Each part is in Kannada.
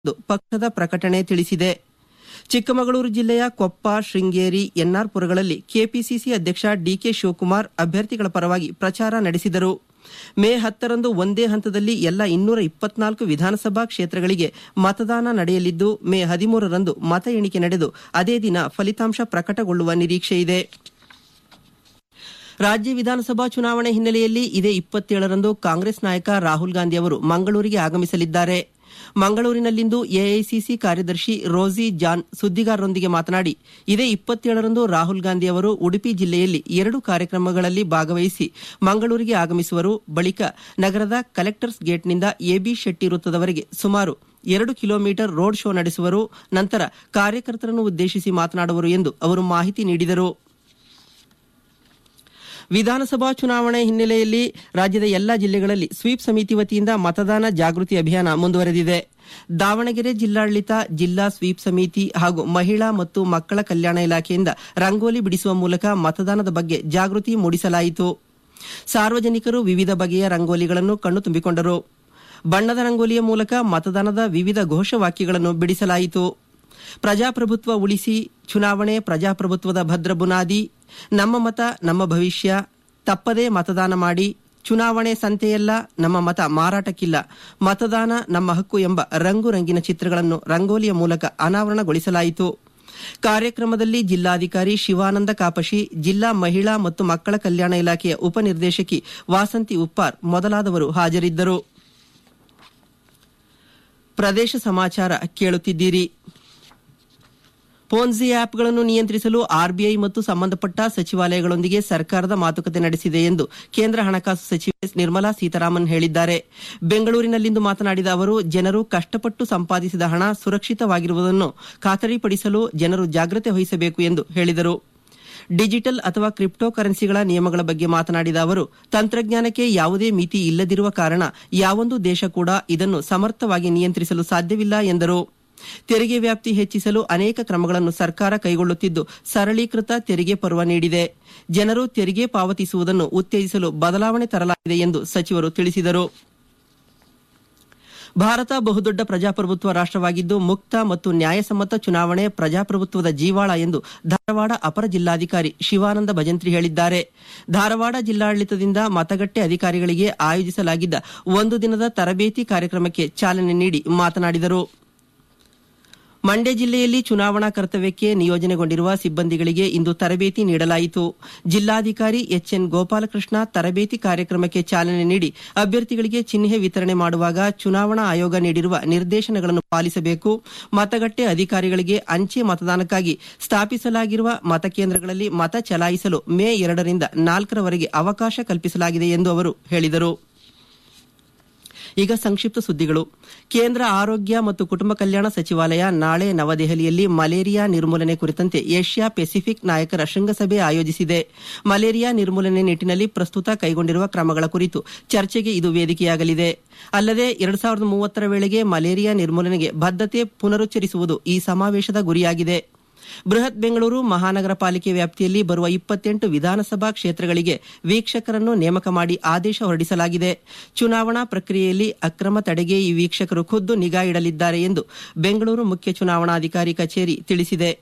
ಎಂದು ಪಕ್ಷದ ಪ್ರಕಟಣೆ ತಿಳಿಸಿದೆ ಚಿಕ್ಕಮಗಳೂರು ಜಿಲ್ಲೆಯ ಕೊಪ್ಪ ಶೃಂಗೇರಿ ಎನ್ಆರ್ ಪುರಗಳಲ್ಲಿ ಕೆಪಿಸಿಸಿ ಅಧ್ಯಕ್ಷ ಡಿಕೆ ಶಿವಕುಮಾರ್ ಅಭ್ಯರ್ಥಿಗಳ ಪರವಾಗಿ ಪ್ರಚಾರ ನಡೆಸಿದರು ಮೇ ಹತ್ತರಂದು ಒಂದೇ ಹಂತದಲ್ಲಿ ಎಲ್ಲ ಇನ್ನೂರ ಇಪ್ಪತ್ನಾಲ್ಕು ವಿಧಾನಸಭಾ ಕ್ಷೇತ್ರಗಳಿಗೆ ಮತದಾನ ನಡೆಯಲಿದ್ದು ಮೇ ಹದಿಮೂರರಂದು ಮತ ಎಣಿಕೆ ನಡೆದು ಅದೇ ದಿನ ಫಲಿತಾಂಶ ಪ್ರಕಟಗೊಳ್ಳುವ ನಿರೀಕ್ಷೆಯಿದೆ ರಾಜ್ಯ ವಿಧಾನಸಭಾ ಚುನಾವಣೆ ಹಿನ್ನೆಲೆಯಲ್ಲಿ ಇದೇ ಇಪ್ಪತ್ತೇಳರಂದು ಕಾಂಗ್ರೆಸ್ ನಾಯಕ ರಾಹುಲ್ ಗಾಂಧಿ ಅವರು ಮಂಗಳೂರಿಗೆ ಆಗಮಿಸಲಿದ್ದಾರೆ ಮಂಗಳೂರಿನಲ್ಲಿಂದು ಎಐಸಿಸಿ ಕಾರ್ಯದರ್ಶಿ ರೋಸಿ ಜಾನ್ ಸುದ್ದಿಗಾರರೊಂದಿಗೆ ಮಾತನಾಡಿ ಇದೇ ಇಪ್ಪತ್ತೇಳರಂದು ರಾಹುಲ್ ಗಾಂಧಿ ಅವರು ಉಡುಪಿ ಜಿಲ್ಲೆಯಲ್ಲಿ ಎರಡು ಕಾರ್ಯಕ್ರಮಗಳಲ್ಲಿ ಭಾಗವಹಿಸಿ ಮಂಗಳೂರಿಗೆ ಆಗಮಿಸುವರು ಬಳಿಕ ನಗರದ ಕಲೆಕ್ಟರ್ಸ್ ಗೇಟ್ನಿಂದ ಎಬಿ ಶೆಟ್ಟಿ ವೃತ್ತದವರೆಗೆ ಸುಮಾರು ಎರಡು ಕಿಲೋಮೀಟರ್ ರೋಡ್ ಶೋ ನಡೆಸುವರು ನಂತರ ಕಾರ್ಯಕರ್ತರನ್ನು ಉದ್ದೇಶಿಸಿ ಮಾತನಾಡುವರು ಎಂದು ಅವರು ಮಾಹಿತಿ ನೀಡಿದರು ವಿಧಾನಸಭಾ ಚುನಾವಣೆ ಹಿನ್ನೆಲೆಯಲ್ಲಿ ರಾಜ್ಯದ ಎಲ್ಲಾ ಜಿಲ್ಲೆಗಳಲ್ಲಿ ಸ್ವೀಪ್ ಸಮಿತಿ ವತಿಯಿಂದ ಮತದಾನ ಜಾಗೃತಿ ಅಭಿಯಾನ ಮುಂದುವರೆದಿದೆ ದಾವಣಗೆರೆ ಜಿಲ್ಲಾಡಳಿತ ಜಿಲ್ಲಾ ಸ್ವೀಪ್ ಸಮಿತಿ ಹಾಗೂ ಮಹಿಳಾ ಮತ್ತು ಮಕ್ಕಳ ಕಲ್ಯಾಣ ಇಲಾಖೆಯಿಂದ ರಂಗೋಲಿ ಬಿಡಿಸುವ ಮೂಲಕ ಮತದಾನದ ಬಗ್ಗೆ ಜಾಗೃತಿ ಮೂಡಿಸಲಾಯಿತು ಸಾರ್ವಜನಿಕರು ವಿವಿಧ ಬಗೆಯ ರಂಗೋಲಿಗಳನ್ನು ಕಣ್ಣು ತುಂಬಿಕೊಂಡರು ಬಣ್ಣದ ರಂಗೋಲಿಯ ಮೂಲಕ ಮತದಾನದ ವಿವಿಧ ಘೋಷವಾಕ್ಯಗಳನ್ನು ಬಿಡಿಸಲಾಯಿತು ಪ್ರಜಾಪ್ರಭುತ್ವ ಉಳಿಸಿ ಚುನಾವಣೆ ಪ್ರಜಾಪ್ರಭುತ್ವದ ಭದ್ರ ಬುನಾದಿ ನಮ್ಮ ಮತ ನಮ್ಮ ಭವಿಷ್ಯ ತಪ್ಪದೇ ಮತದಾನ ಮಾಡಿ ಚುನಾವಣೆ ಸಂತೆಯಲ್ಲ ನಮ್ಮ ಮತ ಮಾರಾಟಕ್ಕಿಲ್ಲ ಮತದಾನ ನಮ್ಮ ಹಕ್ಕು ಎಂಬ ರಂಗು ರಂಗಿನ ಚಿತ್ರಗಳನ್ನು ರಂಗೋಲಿಯ ಮೂಲಕ ಅನಾವರಣಗೊಳಿಸಲಾಯಿತು ಕಾರ್ಯಕ್ರಮದಲ್ಲಿ ಜಿಲ್ಲಾಧಿಕಾರಿ ಶಿವಾನಂದ ಕಾಪಶಿ ಜಿಲ್ಲಾ ಮಹಿಳಾ ಮತ್ತು ಮಕ್ಕಳ ಕಲ್ಯಾಣ ಇಲಾಖೆಯ ಉಪನಿರ್ದೇಶಕಿ ವಾಸಂತಿ ಉಪ್ಪಾರ್ ಮೊದಲಾದವರು ಹಾಜರಿದ್ದರು ಪ್ರದೇಶ ಸಮಾಚಾರ ಕೇಳುತ್ತಿದ್ದೀರಿ ಪೋನ್ಜಿ ಆಪ್ಗಳನ್ನು ನಿಯಂತ್ರಿಸಲು ಆರ್ಬಿಐ ಮತ್ತು ಸಂಬಂಧಪಟ್ಟ ಸಚಿವಾಲಯಗಳೊಂದಿಗೆ ಸರ್ಕಾರದ ಮಾತುಕತೆ ನಡೆಸಿದೆ ಎಂದು ಕೇಂದ್ರ ಹಣಕಾಸು ಸಚಿವೆ ನಿರ್ಮಲಾ ಸೀತಾರಾಮನ್ ಹೇಳಿದ್ದಾರೆ ಬೆಂಗಳೂರಿನಲ್ಲಿಂದು ಮಾತನಾಡಿದ ಅವರು ಜನರು ಕಷ್ಟಪಟ್ಟು ಸಂಪಾದಿಸಿದ ಹಣ ಸುರಕ್ಷಿತವಾಗಿರುವುದನ್ನು ಖಾತರಿಪಡಿಸಲು ಜನರು ಜಾಗ್ರತೆ ವಹಿಸಬೇಕು ಎಂದು ಹೇಳಿದರು ಡಿಜಿಟಲ್ ಅಥವಾ ಕ್ರಿಪ್ಟೋ ಕರೆನ್ಸಿಗಳ ನಿಯಮಗಳ ಬಗ್ಗೆ ಮಾತನಾಡಿದ ಅವರು ತಂತ್ರಜ್ಞಾನಕ್ಕೆ ಯಾವುದೇ ಮಿತಿ ಇಲ್ಲದಿರುವ ಕಾರಣ ಯಾವೊಂದು ದೇಶ ಕೂಡ ಇದನ್ನು ಸಮರ್ಥವಾಗಿ ನಿಯಂತ್ರಿಸಲು ಸಾಧ್ಯವಿಲ್ಲ ಎಂದರು ತೆರಿಗೆ ವ್ಯಾಪ್ತಿ ಹೆಚ್ಚಿಸಲು ಅನೇಕ ಕ್ರಮಗಳನ್ನು ಸರ್ಕಾರ ಕೈಗೊಳ್ಳುತ್ತಿದ್ದು ಸರಳೀಕೃತ ತೆರಿಗೆ ಪರ್ವ ನೀಡಿದೆ ಜನರು ತೆರಿಗೆ ಪಾವತಿಸುವುದನ್ನು ಉತ್ತೇಜಿಸಲು ಬದಲಾವಣೆ ತರಲಾಗಿದೆ ಎಂದು ಸಚಿವರು ತಿಳಿಸಿದರು ಭಾರತ ಬಹುದೊಡ್ಡ ಪ್ರಜಾಪ್ರಭುತ್ವ ರಾಷ್ಟವಾಗಿದ್ದು ಮುಕ್ತ ಮತ್ತು ನ್ಯಾಯಸಮ್ಮತ ಚುನಾವಣೆ ಪ್ರಜಾಪ್ರಭುತ್ವದ ಜೀವಾಳ ಎಂದು ಧಾರವಾಡ ಅಪರ ಜಿಲ್ಲಾಧಿಕಾರಿ ಶಿವಾನಂದ ಭಜಂತ್ರಿ ಹೇಳಿದ್ದಾರೆ ಧಾರವಾಡ ಜಿಲ್ಲಾಡಳಿತದಿಂದ ಮತಗಟ್ಟೆ ಅಧಿಕಾರಿಗಳಿಗೆ ಆಯೋಜಿಸಲಾಗಿದ್ದ ಒಂದು ದಿನದ ತರಬೇತಿ ಕಾರ್ಯಕ್ರಮಕ್ಕೆ ಚಾಲನೆ ನೀಡಿ ಮಾತನಾಡಿದರು ಮಂಡ್ಯ ಜಿಲ್ಲೆಯಲ್ಲಿ ಚುನಾವಣಾ ಕರ್ತವ್ಯಕ್ಕೆ ನಿಯೋಜನೆಗೊಂಡಿರುವ ಸಿಬ್ಬಂದಿಗಳಿಗೆ ಇಂದು ತರಬೇತಿ ನೀಡಲಾಯಿತು ಜಿಲ್ಲಾಧಿಕಾರಿ ಎಚ್ಎನ್ ಗೋಪಾಲಕೃಷ್ಣ ತರಬೇತಿ ಕಾರ್ಯಕ್ರಮಕ್ಕೆ ಚಾಲನೆ ನೀಡಿ ಅಭ್ಯರ್ಥಿಗಳಿಗೆ ಚಿಹ್ನೆ ವಿತರಣೆ ಮಾಡುವಾಗ ಚುನಾವಣಾ ಆಯೋಗ ನೀಡಿರುವ ನಿರ್ದೇಶನಗಳನ್ನು ಪಾಲಿಸಬೇಕು ಮತಗಟ್ಟೆ ಅಧಿಕಾರಿಗಳಿಗೆ ಅಂಚೆ ಮತದಾನಕ್ಕಾಗಿ ಸ್ಥಾಪಿಸಲಾಗಿರುವ ಮತಕೇಂದ್ರಗಳಲ್ಲಿ ಮತ ಚಲಾಯಿಸಲು ಮೇ ಎರಡರಿಂದ ನಾಲ್ಕರವರೆಗೆ ಅವಕಾಶ ಕಲ್ಪಿಸಲಾಗಿದೆ ಎಂದು ಅವರು ಹೇಳಿದರು ಈಗ ಸಂಕ್ಷಿಪ್ತ ಸುದ್ದಿಗಳು ಕೇಂದ್ರ ಆರೋಗ್ಯ ಮತ್ತು ಕುಟುಂಬ ಕಲ್ಯಾಣ ಸಚಿವಾಲಯ ನಾಳೆ ನವದೆಹಲಿಯಲ್ಲಿ ಮಲೇರಿಯಾ ನಿರ್ಮೂಲನೆ ಕುರಿತಂತೆ ಏಷ್ಯಾ ಪೆಸಿಫಿಕ್ ನಾಯಕರ ಶೃಂಗಸಭೆ ಆಯೋಜಿಸಿದೆ ಮಲೇರಿಯಾ ನಿರ್ಮೂಲನೆ ನಿಟ್ಟಿನಲ್ಲಿ ಪ್ರಸ್ತುತ ಕೈಗೊಂಡಿರುವ ಕ್ರಮಗಳ ಕುರಿತು ಚರ್ಚೆಗೆ ಇದು ವೇದಿಕೆಯಾಗಲಿದೆ ಅಲ್ಲದೆ ಎರಡು ಸಾವಿರದ ಮೂವತ್ತರ ವೇಳೆಗೆ ಮಲೇರಿಯಾ ನಿರ್ಮೂಲನೆಗೆ ಬದ್ಧತೆ ಪುನರುಚ್ಚರಿಸುವುದು ಈ ಸಮಾವೇಶದ ಗುರಿಯಾಗಿದೆ ಬೃಹತ್ ಬೆಂಗಳೂರು ಮಹಾನಗರ ಪಾಲಿಕೆ ವ್ಯಾಪ್ತಿಯಲ್ಲಿ ಬರುವ ಇಪ್ಪತ್ತೆಂಟು ವಿಧಾನಸಭಾ ಕ್ಷೇತ್ರಗಳಿಗೆ ವೀಕ್ಷಕರನ್ನು ನೇಮಕ ಮಾಡಿ ಆದೇಶ ಹೊರಡಿಸಲಾಗಿದೆ ಚುನಾವಣಾ ಪ್ರಕ್ರಿಯೆಯಲ್ಲಿ ಅಕ್ರಮ ತಡೆಗೆ ಈ ವೀಕ್ಷಕರು ಖುದ್ದು ನಿಗಾ ಇಡಲಿದ್ದಾರೆ ಎಂದು ಬೆಂಗಳೂರು ಮುಖ್ಯ ಚುನಾವಣಾಧಿಕಾರಿ ಕಚೇರಿ ತಿಳಿಸಿದೆ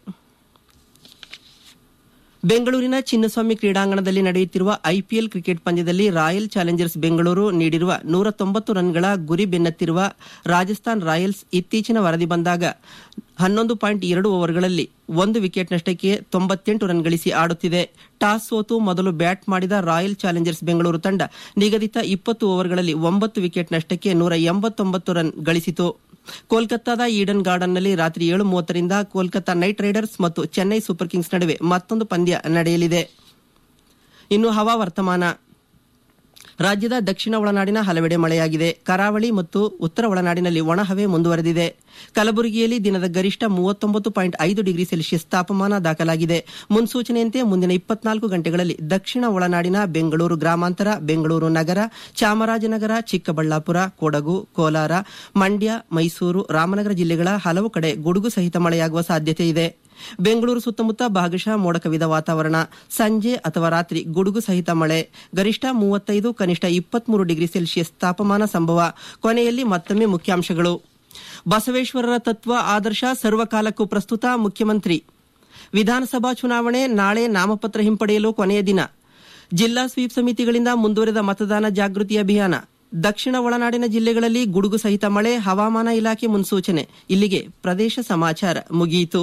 ಬೆಂಗಳೂರಿನ ಚಿನ್ನಸ್ವಾಮಿ ಕ್ರೀಡಾಂಗಣದಲ್ಲಿ ನಡೆಯುತ್ತಿರುವ ಐಪಿಎಲ್ ಕ್ರಿಕೆಟ್ ಪಂದ್ಯದಲ್ಲಿ ರಾಯಲ್ ಚಾಲೆಂಜರ್ಸ್ ಬೆಂಗಳೂರು ನೀಡಿರುವ ನೂರ ತೊಂಬತ್ತು ರನ್ಗಳ ಗುರಿ ಬೆನ್ನತ್ತಿರುವ ರಾಜಸ್ಥಾನ್ ರಾಯಲ್ಸ್ ಇತ್ತೀಚಿನ ವರದಿ ಬಂದಾಗ ಹನ್ನೊಂದು ಪಾಯಿಂಟ್ ಎರಡು ಓವರ್ಗಳಲ್ಲಿ ಒಂದು ವಿಕೆಟ್ ನಷ್ಟಕ್ಕೆ ತೊಂಬತ್ತೆಂಟು ರನ್ ಗಳಿಸಿ ಆಡುತ್ತಿದೆ ಟಾಸ್ ಸೋತು ಮೊದಲು ಬ್ಯಾಟ್ ಮಾಡಿದ ರಾಯಲ್ ಚಾಲೆಂಜರ್ಸ್ ಬೆಂಗಳೂರು ತಂಡ ನಿಗದಿತ ಇಪ್ಪತ್ತು ಓವರ್ಗಳಲ್ಲಿ ಒಂಬತ್ತು ವಿಕೆಟ್ ನಷ್ಟಕ್ಕೆ ನೂರ ಎಂಬತ್ತೊಂಬತ್ತು ರನ್ ಗಳಿಸಿತು ಕೋಲ್ಕತ್ತಾದ ಈಡನ್ ಗಾರ್ಡನ್ನಲ್ಲಿ ರಾತ್ರಿ ಏಳು ಮೂವತ್ತರಿಂದ ಕೋಲ್ಕತ್ತಾ ನೈಟ್ ರೈಡರ್ಸ್ ಮತ್ತು ಚೆನ್ನೈ ಸೂಪರ್ ಕಿಂಗ್ಸ್ ನಡುವೆ ಮತ್ತೊಂದು ಪಂದ್ಯ ನಡೆಯಲಿದೆ ಇನ್ನು ಹವಾ ವರ್ತಮಾನ ರಾಜ್ಯದ ದಕ್ಷಿಣ ಒಳನಾಡಿನ ಹಲವೆಡೆ ಮಳೆಯಾಗಿದೆ ಕರಾವಳಿ ಮತ್ತು ಉತ್ತರ ಒಳನಾಡಿನಲ್ಲಿ ಒಣಹವೆ ಮುಂದುವರೆದಿದೆ ಕಲಬುರಗಿಯಲ್ಲಿ ದಿನದ ಗರಿಷ್ಠ ಮೂವತ್ತೊಂಬತ್ತು ಪಾಯಿಂಟ್ ಐದು ಡಿಗ್ರಿ ಸೆಲ್ಸಿಯಸ್ ತಾಪಮಾನ ದಾಖಲಾಗಿದೆ ಮುನ್ಸೂಚನೆಯಂತೆ ಮುಂದಿನ ಇಪ್ಪತ್ನಾಲ್ಕು ಗಂಟೆಗಳಲ್ಲಿ ದಕ್ಷಿಣ ಒಳನಾಡಿನ ಬೆಂಗಳೂರು ಗ್ರಾಮಾಂತರ ಬೆಂಗಳೂರು ನಗರ ಚಾಮರಾಜನಗರ ಚಿಕ್ಕಬಳ್ಳಾಪುರ ಕೊಡಗು ಕೋಲಾರ ಮಂಡ್ಯ ಮೈಸೂರು ರಾಮನಗರ ಜಿಲ್ಲೆಗಳ ಹಲವು ಕಡೆ ಗುಡುಗು ಸಹಿತ ಮಳೆಯಾಗುವ ಸಾಧ್ಯತೆ ಇದೆ ಬೆಂಗಳೂರು ಸುತ್ತಮುತ್ತ ಭಾಗಶಃ ಮೋಡ ಕವಿದ ವಾತಾವರಣ ಸಂಜೆ ಅಥವಾ ರಾತ್ರಿ ಗುಡುಗು ಸಹಿತ ಮಳೆ ಗರಿಷ್ಠ ಮೂವತ್ತೈದು ಕನಿಷ್ಠ ಇಪ್ಪತ್ಮೂರು ಡಿಗ್ರಿ ಸೆಲ್ಸಿಯಸ್ ತಾಪಮಾನ ಸಂಭವ ಕೊನೆಯಲ್ಲಿ ಮತ್ತೊಮ್ಮೆ ಮುಖ್ಯಾಂಶಗಳು ಬಸವೇಶ್ವರರ ತತ್ವ ಆದರ್ಶ ಸರ್ವಕಾಲಕ್ಕೂ ಪ್ರಸ್ತುತ ಮುಖ್ಯಮಂತ್ರಿ ವಿಧಾನಸಭಾ ಚುನಾವಣೆ ನಾಳೆ ನಾಮಪತ್ರ ಹಿಂಪಡೆಯಲು ಕೊನೆಯ ದಿನ ಜಿಲ್ಲಾ ಸ್ವೀಪ್ ಸಮಿತಿಗಳಿಂದ ಮುಂದುವರೆದ ಮತದಾನ ಜಾಗೃತಿ ಅಭಿಯಾನ ದಕ್ಷಿಣ ಒಳನಾಡಿನ ಜಿಲ್ಲೆಗಳಲ್ಲಿ ಗುಡುಗು ಸಹಿತ ಮಳೆ ಹವಾಮಾನ ಇಲಾಖೆ ಮುನ್ಸೂಚನೆ ಇಲ್ಲಿಗೆ ಪ್ರದೇಶ ಸಮಾಚಾರ ಮುಗಿಯಿತು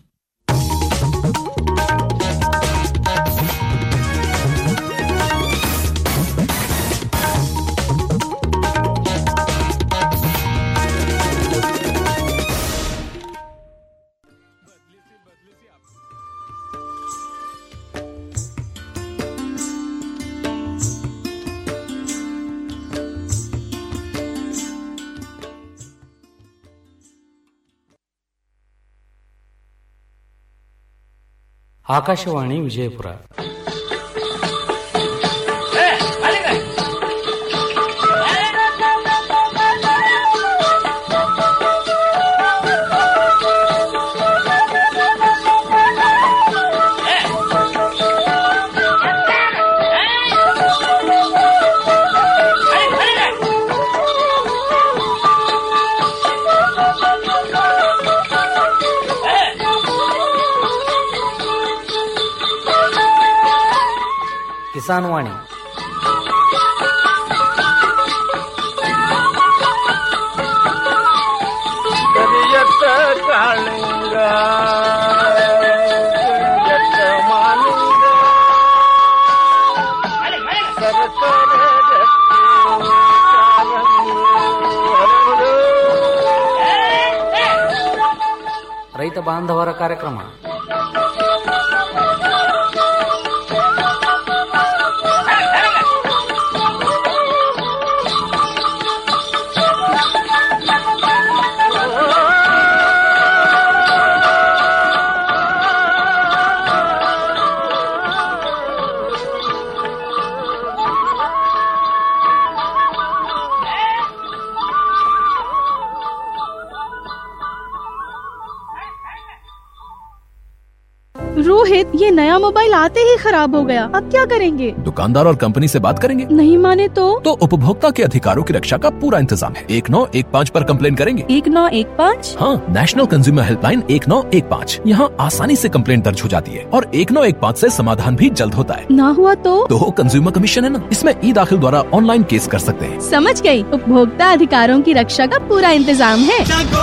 ಆಕಾಶವಾಣಿ ವಿಜಯಪುರ ಕಿಸಾನ್ ವಾಣಿ ಕರಿಯತ್ತ ಕಾಳಿಂಗ ಕರಿಯತ್ತ ಮಾಲಿಂಗ ಸರಸರ ಗಟ್ಟಿ ಕಾಲಂಗು ಹರಡು. ರೈತ ಬಾಂಧವರ ಕಾರ್ಯಕ್ರಮ रोहित ये नया मोबाइल आते ही खराब हो गया अब क्या करेंगे दुकानदार और कंपनी से बात करेंगे नहीं माने तो तो उपभोक्ता के अधिकारों की रक्षा का पूरा इंतजाम है एक नौ एक पाँच पर कंप्लेन करेंगे एक नौ एक पाँच हाँ नेशनल कंज्यूमर हेल्पलाइन एक नौ एक पाँच यहाँ आसानी से कंप्लेन दर्ज हो जाती है और एक नौ एक पाँच ऐसी समाधान भी जल्द होता है ना हुआ तो तो कंज्यूमर कमीशन है ना इसमें ई दाखिल द्वारा ऑनलाइन केस कर सकते हैं समझ गई उपभोक्ता अधिकारों की रक्षा का पूरा इंतजाम है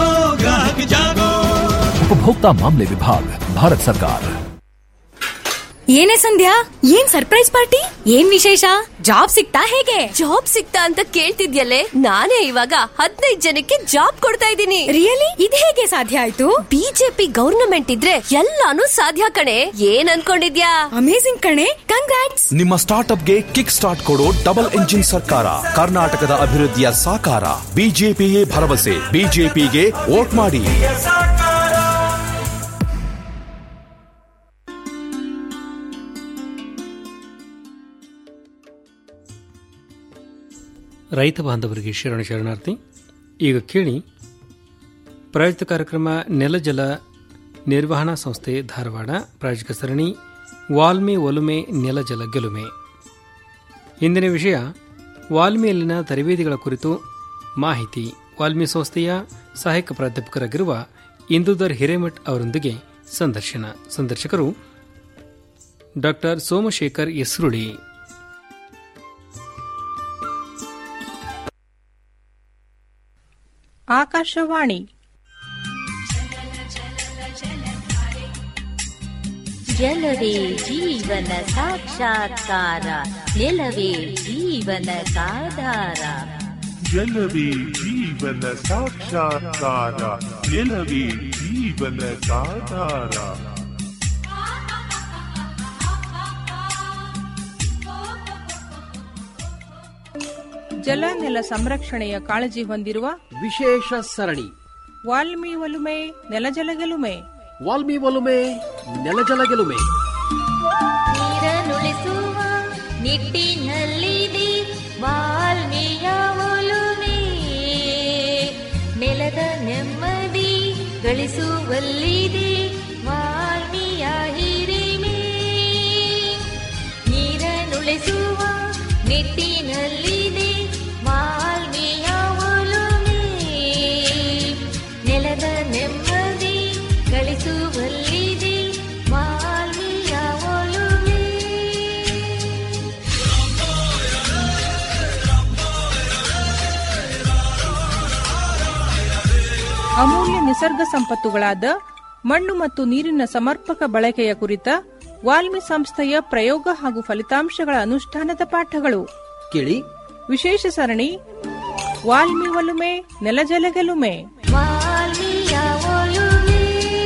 उपभोक्ता मामले विभाग भारत सरकार ಏನೇ ಸಂಧ್ಯಾ ಏನ್ ಸರ್ಪ್ರೈಸ್ ಪಾರ್ಟಿ ಏನ್ ವಿಶೇಷ ಜಾಬ್ ಸಿಗ್ತಾ ಹೇಗೆ ಜಾಬ್ ಸಿಗ್ತಾ ಅಂತ ಕೇಳ್ತಿದ್ಯಲ್ಲೇ ನಾನೇ ಇವಾಗ ಹದಿನೈದು ಜನಕ್ಕೆ ಜಾಬ್ ಕೊಡ್ತಾ ಇದ್ದೀನಿ ರಿಯಲಿ ಇದ್ ಹೇಗೆ ಸಾಧ್ಯ ಆಯ್ತು ಬಿಜೆಪಿ ಗವರ್ನಮೆಂಟ್ ಇದ್ರೆ ಎಲ್ಲಾನು ಸಾಧ್ಯ ಕಣೆ ಏನ್ ಅನ್ಕೊಂಡಿದ್ಯಾ ಅಮೇಸಿಂಗ್ ಕಣೆ ಕಂಗ್ರಾಟ್ಸ್ ನಿಮ್ಮ ಸ್ಟಾರ್ಟ್ಅಪ್ಗೆ ಕಿಕ್ ಸ್ಟಾರ್ಟ್ ಕೊಡೋ ಡಬಲ್ ಎಂಜಿನ್ ಸರ್ಕಾರ ಕರ್ನಾಟಕದ ಅಭಿವೃದ್ಧಿಯ ಸಾಕಾರ ಬಿಜೆಪಿಯೇ ಭರವಸೆ ಬಿಜೆಪಿಗೆ ವೋಟ್ ಮಾಡಿ ರೈತ ಬಾಂಧವರಿಗೆ ಶರಣ ಶರಣಾರ್ಥಿ ಈಗ ಕೇಳಿ ಪ್ರಾಯೋಜಿತ ಕಾರ್ಯಕ್ರಮ ನೆಲಜಲ ನಿರ್ವಹಣಾ ಸಂಸ್ಥೆ ಧಾರವಾಡ ಪ್ರಾಯೋಜಿಕ ಸರಣಿ ವಾಲ್ಮಿ ಒಲುಮೆ ನೆಲಜಲ ಗೆಲುಮೆ ಇಂದಿನ ವಿಷಯ ವಾಲ್ಮಿಯಲ್ಲಿನ ತರಬೇತಿಗಳ ಕುರಿತು ಮಾಹಿತಿ ವಾಲ್ಮಿ ಸಂಸ್ಥೆಯ ಸಹಾಯಕ ಪ್ರಾಧ್ಯಾಪಕರಾಗಿರುವ ಇಂದುಧರ್ ಹಿರೇಮಠ್ ಅವರೊಂದಿಗೆ ಸಂದರ್ಶನ ಸಂದರ್ಶಕರು ಡಾಕ್ಟರ್ ಸೋಮಶೇಖರ್ ಯಸ್ರುಳಿ ಆಕಾಶವಾಣಿ ಜಲವೇ ಜೀವನ ಸಾಕ್ಷಾತ್ಕಾರ ನೆಲವೇ ಜೀವನದಾಧಾರ ಜಲವೇ ಜೀವನ ಸಾಕ್ಷಾತ್ಕಾರ ನೆಲವೇ ಜೀವನ ಸಾಧಾರ ಜಲ ನೆಲ ಸಂರಕ್ಷಣೆಯ ಕಾಳಜಿ ಹೊಂದಿರುವ ವಿಶೇಷ ಸರಣಿ ವಾಲ್ಮಿ ಒಲುಮೆ ನೆಲಜಲ ಗೆಲುಮೆ ವಾಲ್ಮಿ ಒಲುಮೆ ನೆಲಜಲ ಗೆಲುಮೆ ನೀರನ್ನುಳಿಸುವ ನಿಟ್ಟಿನಲ್ಲಿದೆ ವಾಲ್ಮೀಯ ಒಲುಮೆ ನೆಲದ ನೆಮ್ಮದಿ ಗಳಿಸುವಲ್ಲಿದೆ ವಾಲ್ಮೀಯ ಹಿರಿಮೆ ನೀರನ್ನುಳಿಸುವ ನಿಟ್ಟಿನಲ್ಲಿದೆ ವಾಲ್ಮೀಯ ಒಲುಮೆ ಅಮೂಲ್ಯ ನಿಸರ್ಗ ಸಂಪತ್ತುಗಳಾದ ಮಣ್ಣು ಮತ್ತು ನೀರಿನ ಸಮರ್ಪಕ ಬಳಕೆಯ ಕುರಿತ ವಾಲ್ಮಿ ಸಂಸ್ಥೆಯ ಪ್ರಯೋಗ ಹಾಗೂ ಫಲಿತಾಂಶಗಳ ಅನುಷ್ಠಾನದ ಪಾಠಗಳು ಕೇಳಿ ವಿಶೇಷ ಸರಣಿ ವಾಲ್ಮಿ ಒಲುಮೆ ನೆಲಜಲ ಗೆಲುಮೆ ವಾಲ್ಮೀಯ ಒಲುಮೆ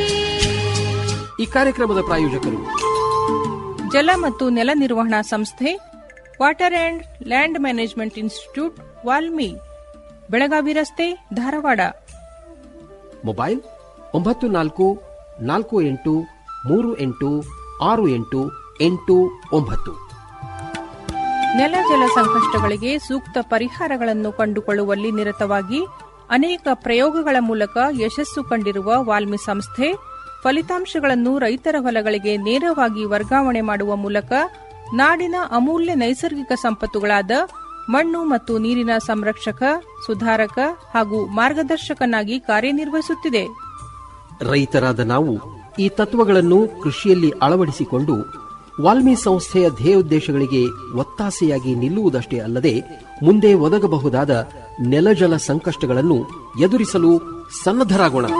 ಈ ಕಾರ್ಯಕ್ರಮದ ಪ್ರಾಯೋಜಕರು ಜಲ ಮತ್ತು ನೆಲ ನಿರ್ವಹಣಾ ಸಂಸ್ಥೆ water and land management institute WALMI Belagavi ರಸ್ತೆ ಧಾರವಾಡ ಮೊಬೈಲ್ ಒಂಬತ್ತು ನಾಲ್ಕು ನಾಲ್ಕು ಎಂಟು ಮೂರು ಎಂಟು ಆರು ಎಂಟು ಎಂಟು ಒಂಬತ್ತು ನೆಲ ಜಲ ಸಂಕಷ್ಟಗಳಿಗೆ ಸೂಕ್ತ ಪರಿಹಾರಗಳನ್ನು ಕಂಡುಕೊಳ್ಳುವಲ್ಲಿ ನಿರತವಾಗಿ ಅನೇಕ ಪ್ರಯೋಗಗಳ ಮೂಲಕ ಯಶಸ್ಸು ಕಂಡಿರುವ ವಾಲ್ಮಿ ಸಂಸ್ಥೆ ಫಲಿತಾಂಶಗಳನ್ನು ರೈತರ ಹೊಲಗಳಿಗೆ ನೇರವಾಗಿ ವರ್ಗಾವಣೆ ಮಾಡುವ ಮೂಲಕ ನಾಡಿನ ಅಮೂಲ್ಯ ನೈಸರ್ಗಿಕ ಸಂಪತ್ತುಗಳಾದ ಮಣ್ಣು ಮತ್ತು ನೀರಿನ ಸಂರಕ್ಷಕ ಸುಧಾರಕ ಹಾಗೂ ಮಾರ್ಗದರ್ಶಕನಾಗಿ ಕಾರ್ಯನಿರ್ವಹಿಸುತ್ತಿದೆ ರೈತರಾದ ನಾವು ಈ ತತ್ವಗಳನ್ನು ಕೃಷಿಯಲ್ಲಿ ಅಳವಡಿಸಿಕೊಂಡು ವಾಲ್ಮಿ ಸಂಸ್ಥೆಯ ಧ್ಯೇಯೋದ್ದೇಶಗಳಿಗೆ ಒತ್ತಾಸೆಯಾಗಿ ನಿಲ್ಲುವುದಷ್ಟೇ ಅಲ್ಲದೆ ಮುಂದೆ ಒದಗಬಹುದಾದ ನೆಲಜಲ ಸಂಕಷ್ಟಗಳನ್ನು ಎದುರಿಸಲು ಸನ್ನದ್ಧರಾಗೋಣ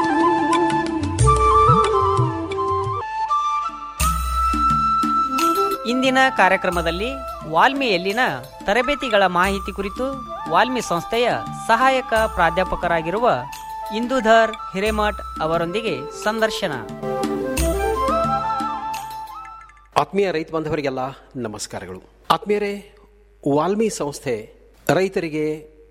ಇಂದಿನ ಕಾರ್ಯಕ್ರಮದಲ್ಲಿ ವಾಲ್ಮಿಯಲ್ಲಿನ ತರಬೇತಿಗಳ ಮಾಹಿತಿ ಕುರಿತು ವಾಲ್ಮಿ ಸಂಸ್ಥೆಯ ಸಹಾಯಕ ಪ್ರಾಧ್ಯಾಪಕರಾಗಿರುವ ಇಂದುಧರ್ ಹಿರೇಮಠ್ ಅವರೊಂದಿಗೆ ಸಂದರ್ಶನ ಆತ್ಮೀಯ ರೈತ ಬಾಂಧವರಿಗೆಲ್ಲ ನಮಸ್ಕಾರಗಳು ಆತ್ಮೀಯರೇ ವಾಲ್ಮಿ ಸಂಸ್ಥೆ ರೈತರಿಗೆ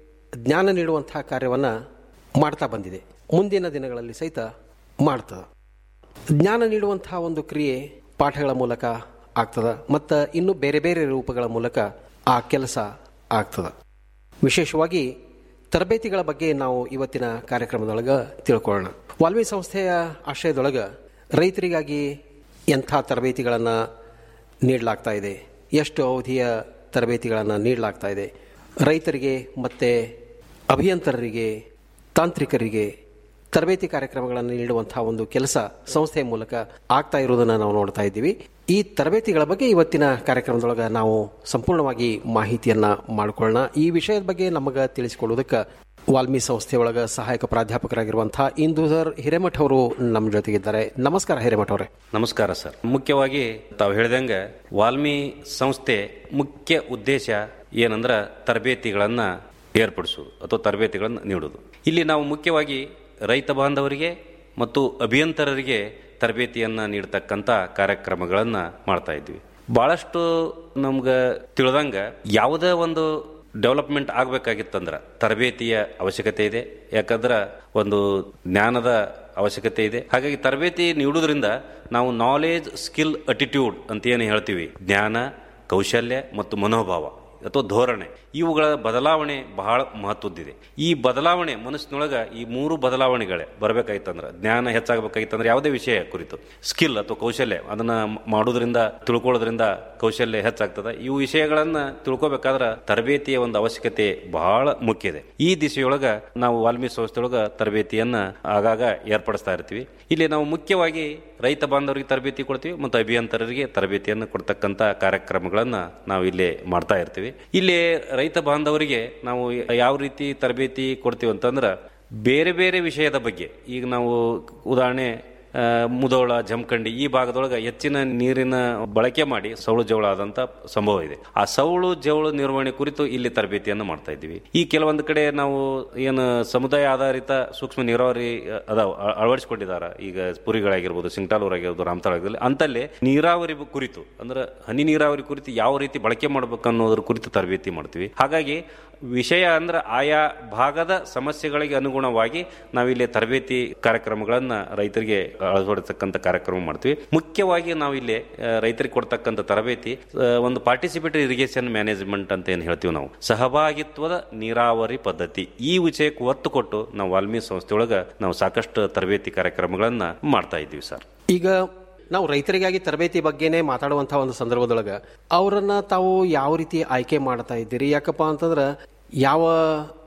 ಜ್ಞಾನ ನೀಡುವಂತಹ ಕಾರ್ಯವನ್ನು ಮಾಡ್ತಾ ಬಂದಿದೆ ಮುಂದಿನ ದಿನಗಳಲ್ಲಿ ಸಹಿತ ಮಾಡ್ತದೆ ಜ್ಞಾನ ನೀಡುವಂತಹ ಒಂದು ಕ್ರಿಯೆ ಪಾಠಗಳ ಮೂಲಕ ಆಗ್ತದ ಮತ್ತು ಇನ್ನು ಬೇರೆ ಬೇರೆ ರೂಪಗಳ ಮೂಲಕ ಆ ಕೆಲಸ ಆಗ್ತದ ವಿಶೇಷವಾಗಿ ತರಬೇತಿಗಳ ಬಗ್ಗೆ ನಾವು ಇವತ್ತಿನ ಕಾರ್ಯಕ್ರಮದೊಳಗೆ ತಿಳ್ಕೊಳ್ಳೋಣ ವಾಲ್ಮಿ ಸಂಸ್ಥೆಯ ಆಶ್ರಯದೊಳಗೆ ರೈತರಿಗಾಗಿ ಎಂಥ ತರಬೇತಿಗಳನ್ನು ನೀಡಲಾಗ್ತಾ ಇದೆ ಎಷ್ಟು ಅವಧಿಯ ತರಬೇತಿಗಳನ್ನು ನೀಡಲಾಗ್ತಾ ಇದೆ ರೈತರಿಗೆ ಮತ್ತು ಅಭಿಯಂತರರಿಗೆ ತಾಂತ್ರಿಕರಿಗೆ ತರಬೇತಿ ಕಾರ್ಯಕ್ರಮಗಳನ್ನು ನೀಡುವಂತಹ ಒಂದು ಕೆಲಸ ಸಂಸ್ಥೆಯ ಮೂಲಕ ಆಗ್ತಾ ಇರುವುದನ್ನು ನಾವು ನೋಡ್ತಾ ಇದ್ದೀವಿ ಈ ತರಬೇತಿಗಳ ಬಗ್ಗೆ ಇವತ್ತಿನ ಕಾರ್ಯಕ್ರಮದೊಳಗೆ ನಾವು ಸಂಪೂರ್ಣವಾಗಿ ಮಾಹಿತಿಯನ್ನ ಮಾಡಿಕೊಳ್ಳೋಣ ಈ ವಿಷಯದ ಬಗ್ಗೆ ನಮಗೆ ತಿಳಿಸಿಕೊಡುವುದಕ್ಕೆ ವಾಲ್ಮಿ ಸಂಸ್ಥೆಯೊಳಗ ಸಹಾಯಕ ಪ್ರಾಧ್ಯಾಪಕರಾಗಿರುವಂತಹ ಇಂದುಧರ್ ಹಿರೇಮಠ್ ಅವರು ನಮ್ಮ ಜೊತೆಗಿದ್ದಾರೆ ನಮಸ್ಕಾರ ಹಿರೇಮಠ್ ಅವರೇ ನಮಸ್ಕಾರ ಸರ್ ಮುಖ್ಯವಾಗಿ ತಾವು ಹೇಳ್ದಂಗೆ ವಾಲ್ಮಿ ಸಂಸ್ಥೆ ಮುಖ್ಯ ಉದ್ದೇಶ ಏನಂದ್ರ ತರಬೇತಿಗಳನ್ನ ಏರ್ಪಡಿಸುವುದು ಅಥವಾ ತರಬೇತಿಗಳನ್ನು ನೀಡುವುದು ಇಲ್ಲಿ ನಾವು ಮುಖ್ಯವಾಗಿ ರೈತ ಬಾಂಧವರಿಗೆ ಮತ್ತು ಅಭಿಯಂತರರಿಗೆ ತರಬೇತಿಯನ್ನ ನೀಡತಕ್ಕಂಥ ಕಾರ್ಯಕ್ರಮಗಳನ್ನ ಮಾಡ್ತಾ ಇದ್ವಿ ಬಹಳಷ್ಟು ನಮ್ಗೆ ತಿಳಿದಂಗ ಯಾವುದೇ ಒಂದು ಡೆವಲಪ್ಮೆಂಟ್ ಆಗ್ಬೇಕಾಗಿತ್ತಂದ್ರ ತರಬೇತಿಯ ಅವಶ್ಯಕತೆ ಇದೆ ಯಾಕಂದ್ರೆ ಒಂದು ಜ್ಞಾನದ ಅವಶ್ಯಕತೆ ಇದೆ ಹಾಗಾಗಿ ತರಬೇತಿ ನೀಡುವುದರಿಂದ ನಾವು ನಾಲೆಜ್ ಸ್ಕಿಲ್ ಅಟಿಟ್ಯೂಡ್ ಅಂತ ಏನು ಹೇಳ್ತೀವಿ ಜ್ಞಾನ ಕೌಶಲ್ಯ ಮತ್ತು ಮನೋಭಾವ ಅಥವಾ ಧೋರಣೆ ಇವುಗಳ ಬದಲಾವಣೆ ಬಹಳ ಮಹತ್ವದ್ದಿದೆ ಈ ಬದಲಾವಣೆ ಮನಸ್ಸಿನೊಳಗ ಈ ಮೂರು ಬದಲಾವಣೆಗಳೇ ಬರಬೇಕಾಗಿತ್ತಂದ್ರೆ ಜ್ಞಾನ ಹೆಚ್ಚಾಗಬೇಕಾಗಿತ್ತಂದ್ರೆ ಯಾವುದೇ ವಿಷಯ ಕುರಿತು ಸ್ಕಿಲ್ ಅಥವಾ ಕೌಶಲ್ಯ ಅದನ್ನ ಮಾಡೋದ್ರಿಂದ ತಿಳ್ಕೊಳ್ಳೋದ್ರಿಂದ ಕೌಶಲ್ಯ ಹೆಚ್ಚಾಗ್ತದೆ ಇವು ವಿಷಯಗಳನ್ನ ತಿಳ್ಕೊಬೇಕಾದ್ರೆ ತರಬೇತಿಯ ಒಂದು ಅವಶ್ಯಕತೆ ಬಹಳ ಮುಖ್ಯ ಇದೆ ಈ ದಿಶೆಯೊಳಗ ನಾವು ವಾಲ್ಮೀಕಿ ಸಂಸ್ಥೆಯೊಳಗ ತರಬೇತಿಯನ್ನ ಆಗಾಗ ಏರ್ಪಡಿಸ್ತಾ ಇರ್ತೀವಿ ಇಲ್ಲಿ ನಾವು ಮುಖ್ಯವಾಗಿ ರೈತ ಬಾಂಧವರಿಗೆ ತರಬೇತಿ ಕೊಡ್ತೀವಿ ಮತ್ತು ಅಭಿಯಂತರರಿಗೆ ತರಬೇತಿಯನ್ನು ಕೊಡ್ತಕ್ಕಂಥ ಕಾರ್ಯಕ್ರಮಗಳನ್ನ ನಾವು ಇಲ್ಲಿ ಮಾಡ್ತಾ ಇರ್ತೀವಿ ಇಲ್ಲಿ ರೈತ ಬಾಂಧವರಿಗೆ ನಾವು ಯಾವ ರೀತಿ ತರಬೇತಿ ಕೊಡ್ತೀವಿ ಅಂತಂದ್ರೆ ಬೇರೆ ಬೇರೆ ವಿಷಯದ ಬಗ್ಗೆ ಈಗ ನಾವು ಉದಾಹರಣೆ ಆ, ಮುಧೋಳ ಜಮಖಂಡಿ ಈ ಭಾಗದೊಳಗೆ ಹೆಚ್ಚಿನ ನೀರಿನ ಬಳಕೆ ಮಾಡಿ ಸೌಳು ಜವಳ ಆದಂತ ಸಂಭವ ಇದೆ ಆ ಸೌಳು ಜವಳು ನಿರ್ವಹಣೆ ಕುರಿತು ಇಲ್ಲಿ ತರಬೇತಿಯನ್ನು ಮಾಡ್ತಾ ಇದ್ದೀವಿ ಈ ಕೆಲವೊಂದು ಕಡೆ ನಾವು ಏನು ಸಮುದಾಯ ಆಧಾರಿತ ಸೂಕ್ಷ್ಮ ನೀರಾವರಿ ಅದಾವ ಅಳವಡಿಸಿಕೊಂಡಿದ್ದಾರೆ ಈಗ ಪುರಿಗಳಾಗಿರ್ಬೋದು ಸಿಂಗ್ಟಾಲೂರ್ ಆಗಿರ್ಬೋದು ರಾಮತಾಳ ಆಗಿರ್ಬೋದು ಅಂತಲ್ಲಿ ನೀರಾವರಿ ಕುರಿತು ಅಂದ್ರೆ ಹನಿ ನೀರಾವರಿ ಕುರಿತು ಯಾವ ರೀತಿ ಬಳಕೆ ಮಾಡ್ಬೇಕು ಅನ್ನೋದ್ರ ಕುರಿತು ತರಬೇತಿ ಮಾಡ್ತೀವಿ ಹಾಗಾಗಿ ವಿಷಯ ಅಂದ್ರೆ ಆಯಾ ಭಾಗದ ಸಮಸ್ಯೆಗಳಿಗೆ ಅನುಗುಣವಾಗಿ ನಾವಿಲ್ಲಿ ತರಬೇತಿ ಕಾರ್ಯಕ್ರಮಗಳನ್ನ ರೈತರಿಗೆ ಅಳವಡಿಸತಕ್ಕಂಥ ಕಾರ್ಯಕ್ರಮ ಮಾಡ್ತೀವಿ ಮುಖ್ಯವಾಗಿ ನಾವಿಲ್ಲಿ ಆ, ರೈತರಿಗೆ ಕೊಡ್ತಕ್ಕಂಥ ತರಬೇತಿ ಆ, ಒಂದು ಪಾರ್ಟಿಸಿಪೇಟರಿ ಇರಿಗೇಷನ್ ಮ್ಯಾನೇಜ್ಮೆಂಟ್ ಅಂತ ಏನು ಹೇಳ್ತೀವಿ ನಾವು ಸಹಭಾಗಿತ್ವದ ನೀರಾವರಿ ಪದ್ಧತಿ ಈ ವಿಷಯಕ್ಕೆ ಒತ್ತು ಕೊಟ್ಟು ನಾವು ವಾಲ್ಮೀಕಿ ಸಂಸ್ಥೆಯೊಳಗ ನಾವು ಸಾಕಷ್ಟು ತರಬೇತಿ ಕಾರ್ಯಕ್ರಮಗಳನ್ನ ಮಾಡ್ತಾ ಇದ್ದೀವಿ ಸರ್ ಈಗ ನಾವು ರೈತರಿಗಾಗಿ ತರಬೇತಿ ಬಗ್ಗೆನೇ ಮಾತಾಡುವಂತಹ ಒಂದು ಸಂದರ್ಭದೊಳಗ ಅವರನ್ನ ತಾವು ಯಾವ ರೀತಿ ಆಯ್ಕೆ ಮಾಡ್ತಾ ಇದ್ದೀರಿ ಯಾಕಪ್ಪ ಅಂತಂದ್ರೆ ಯಾವ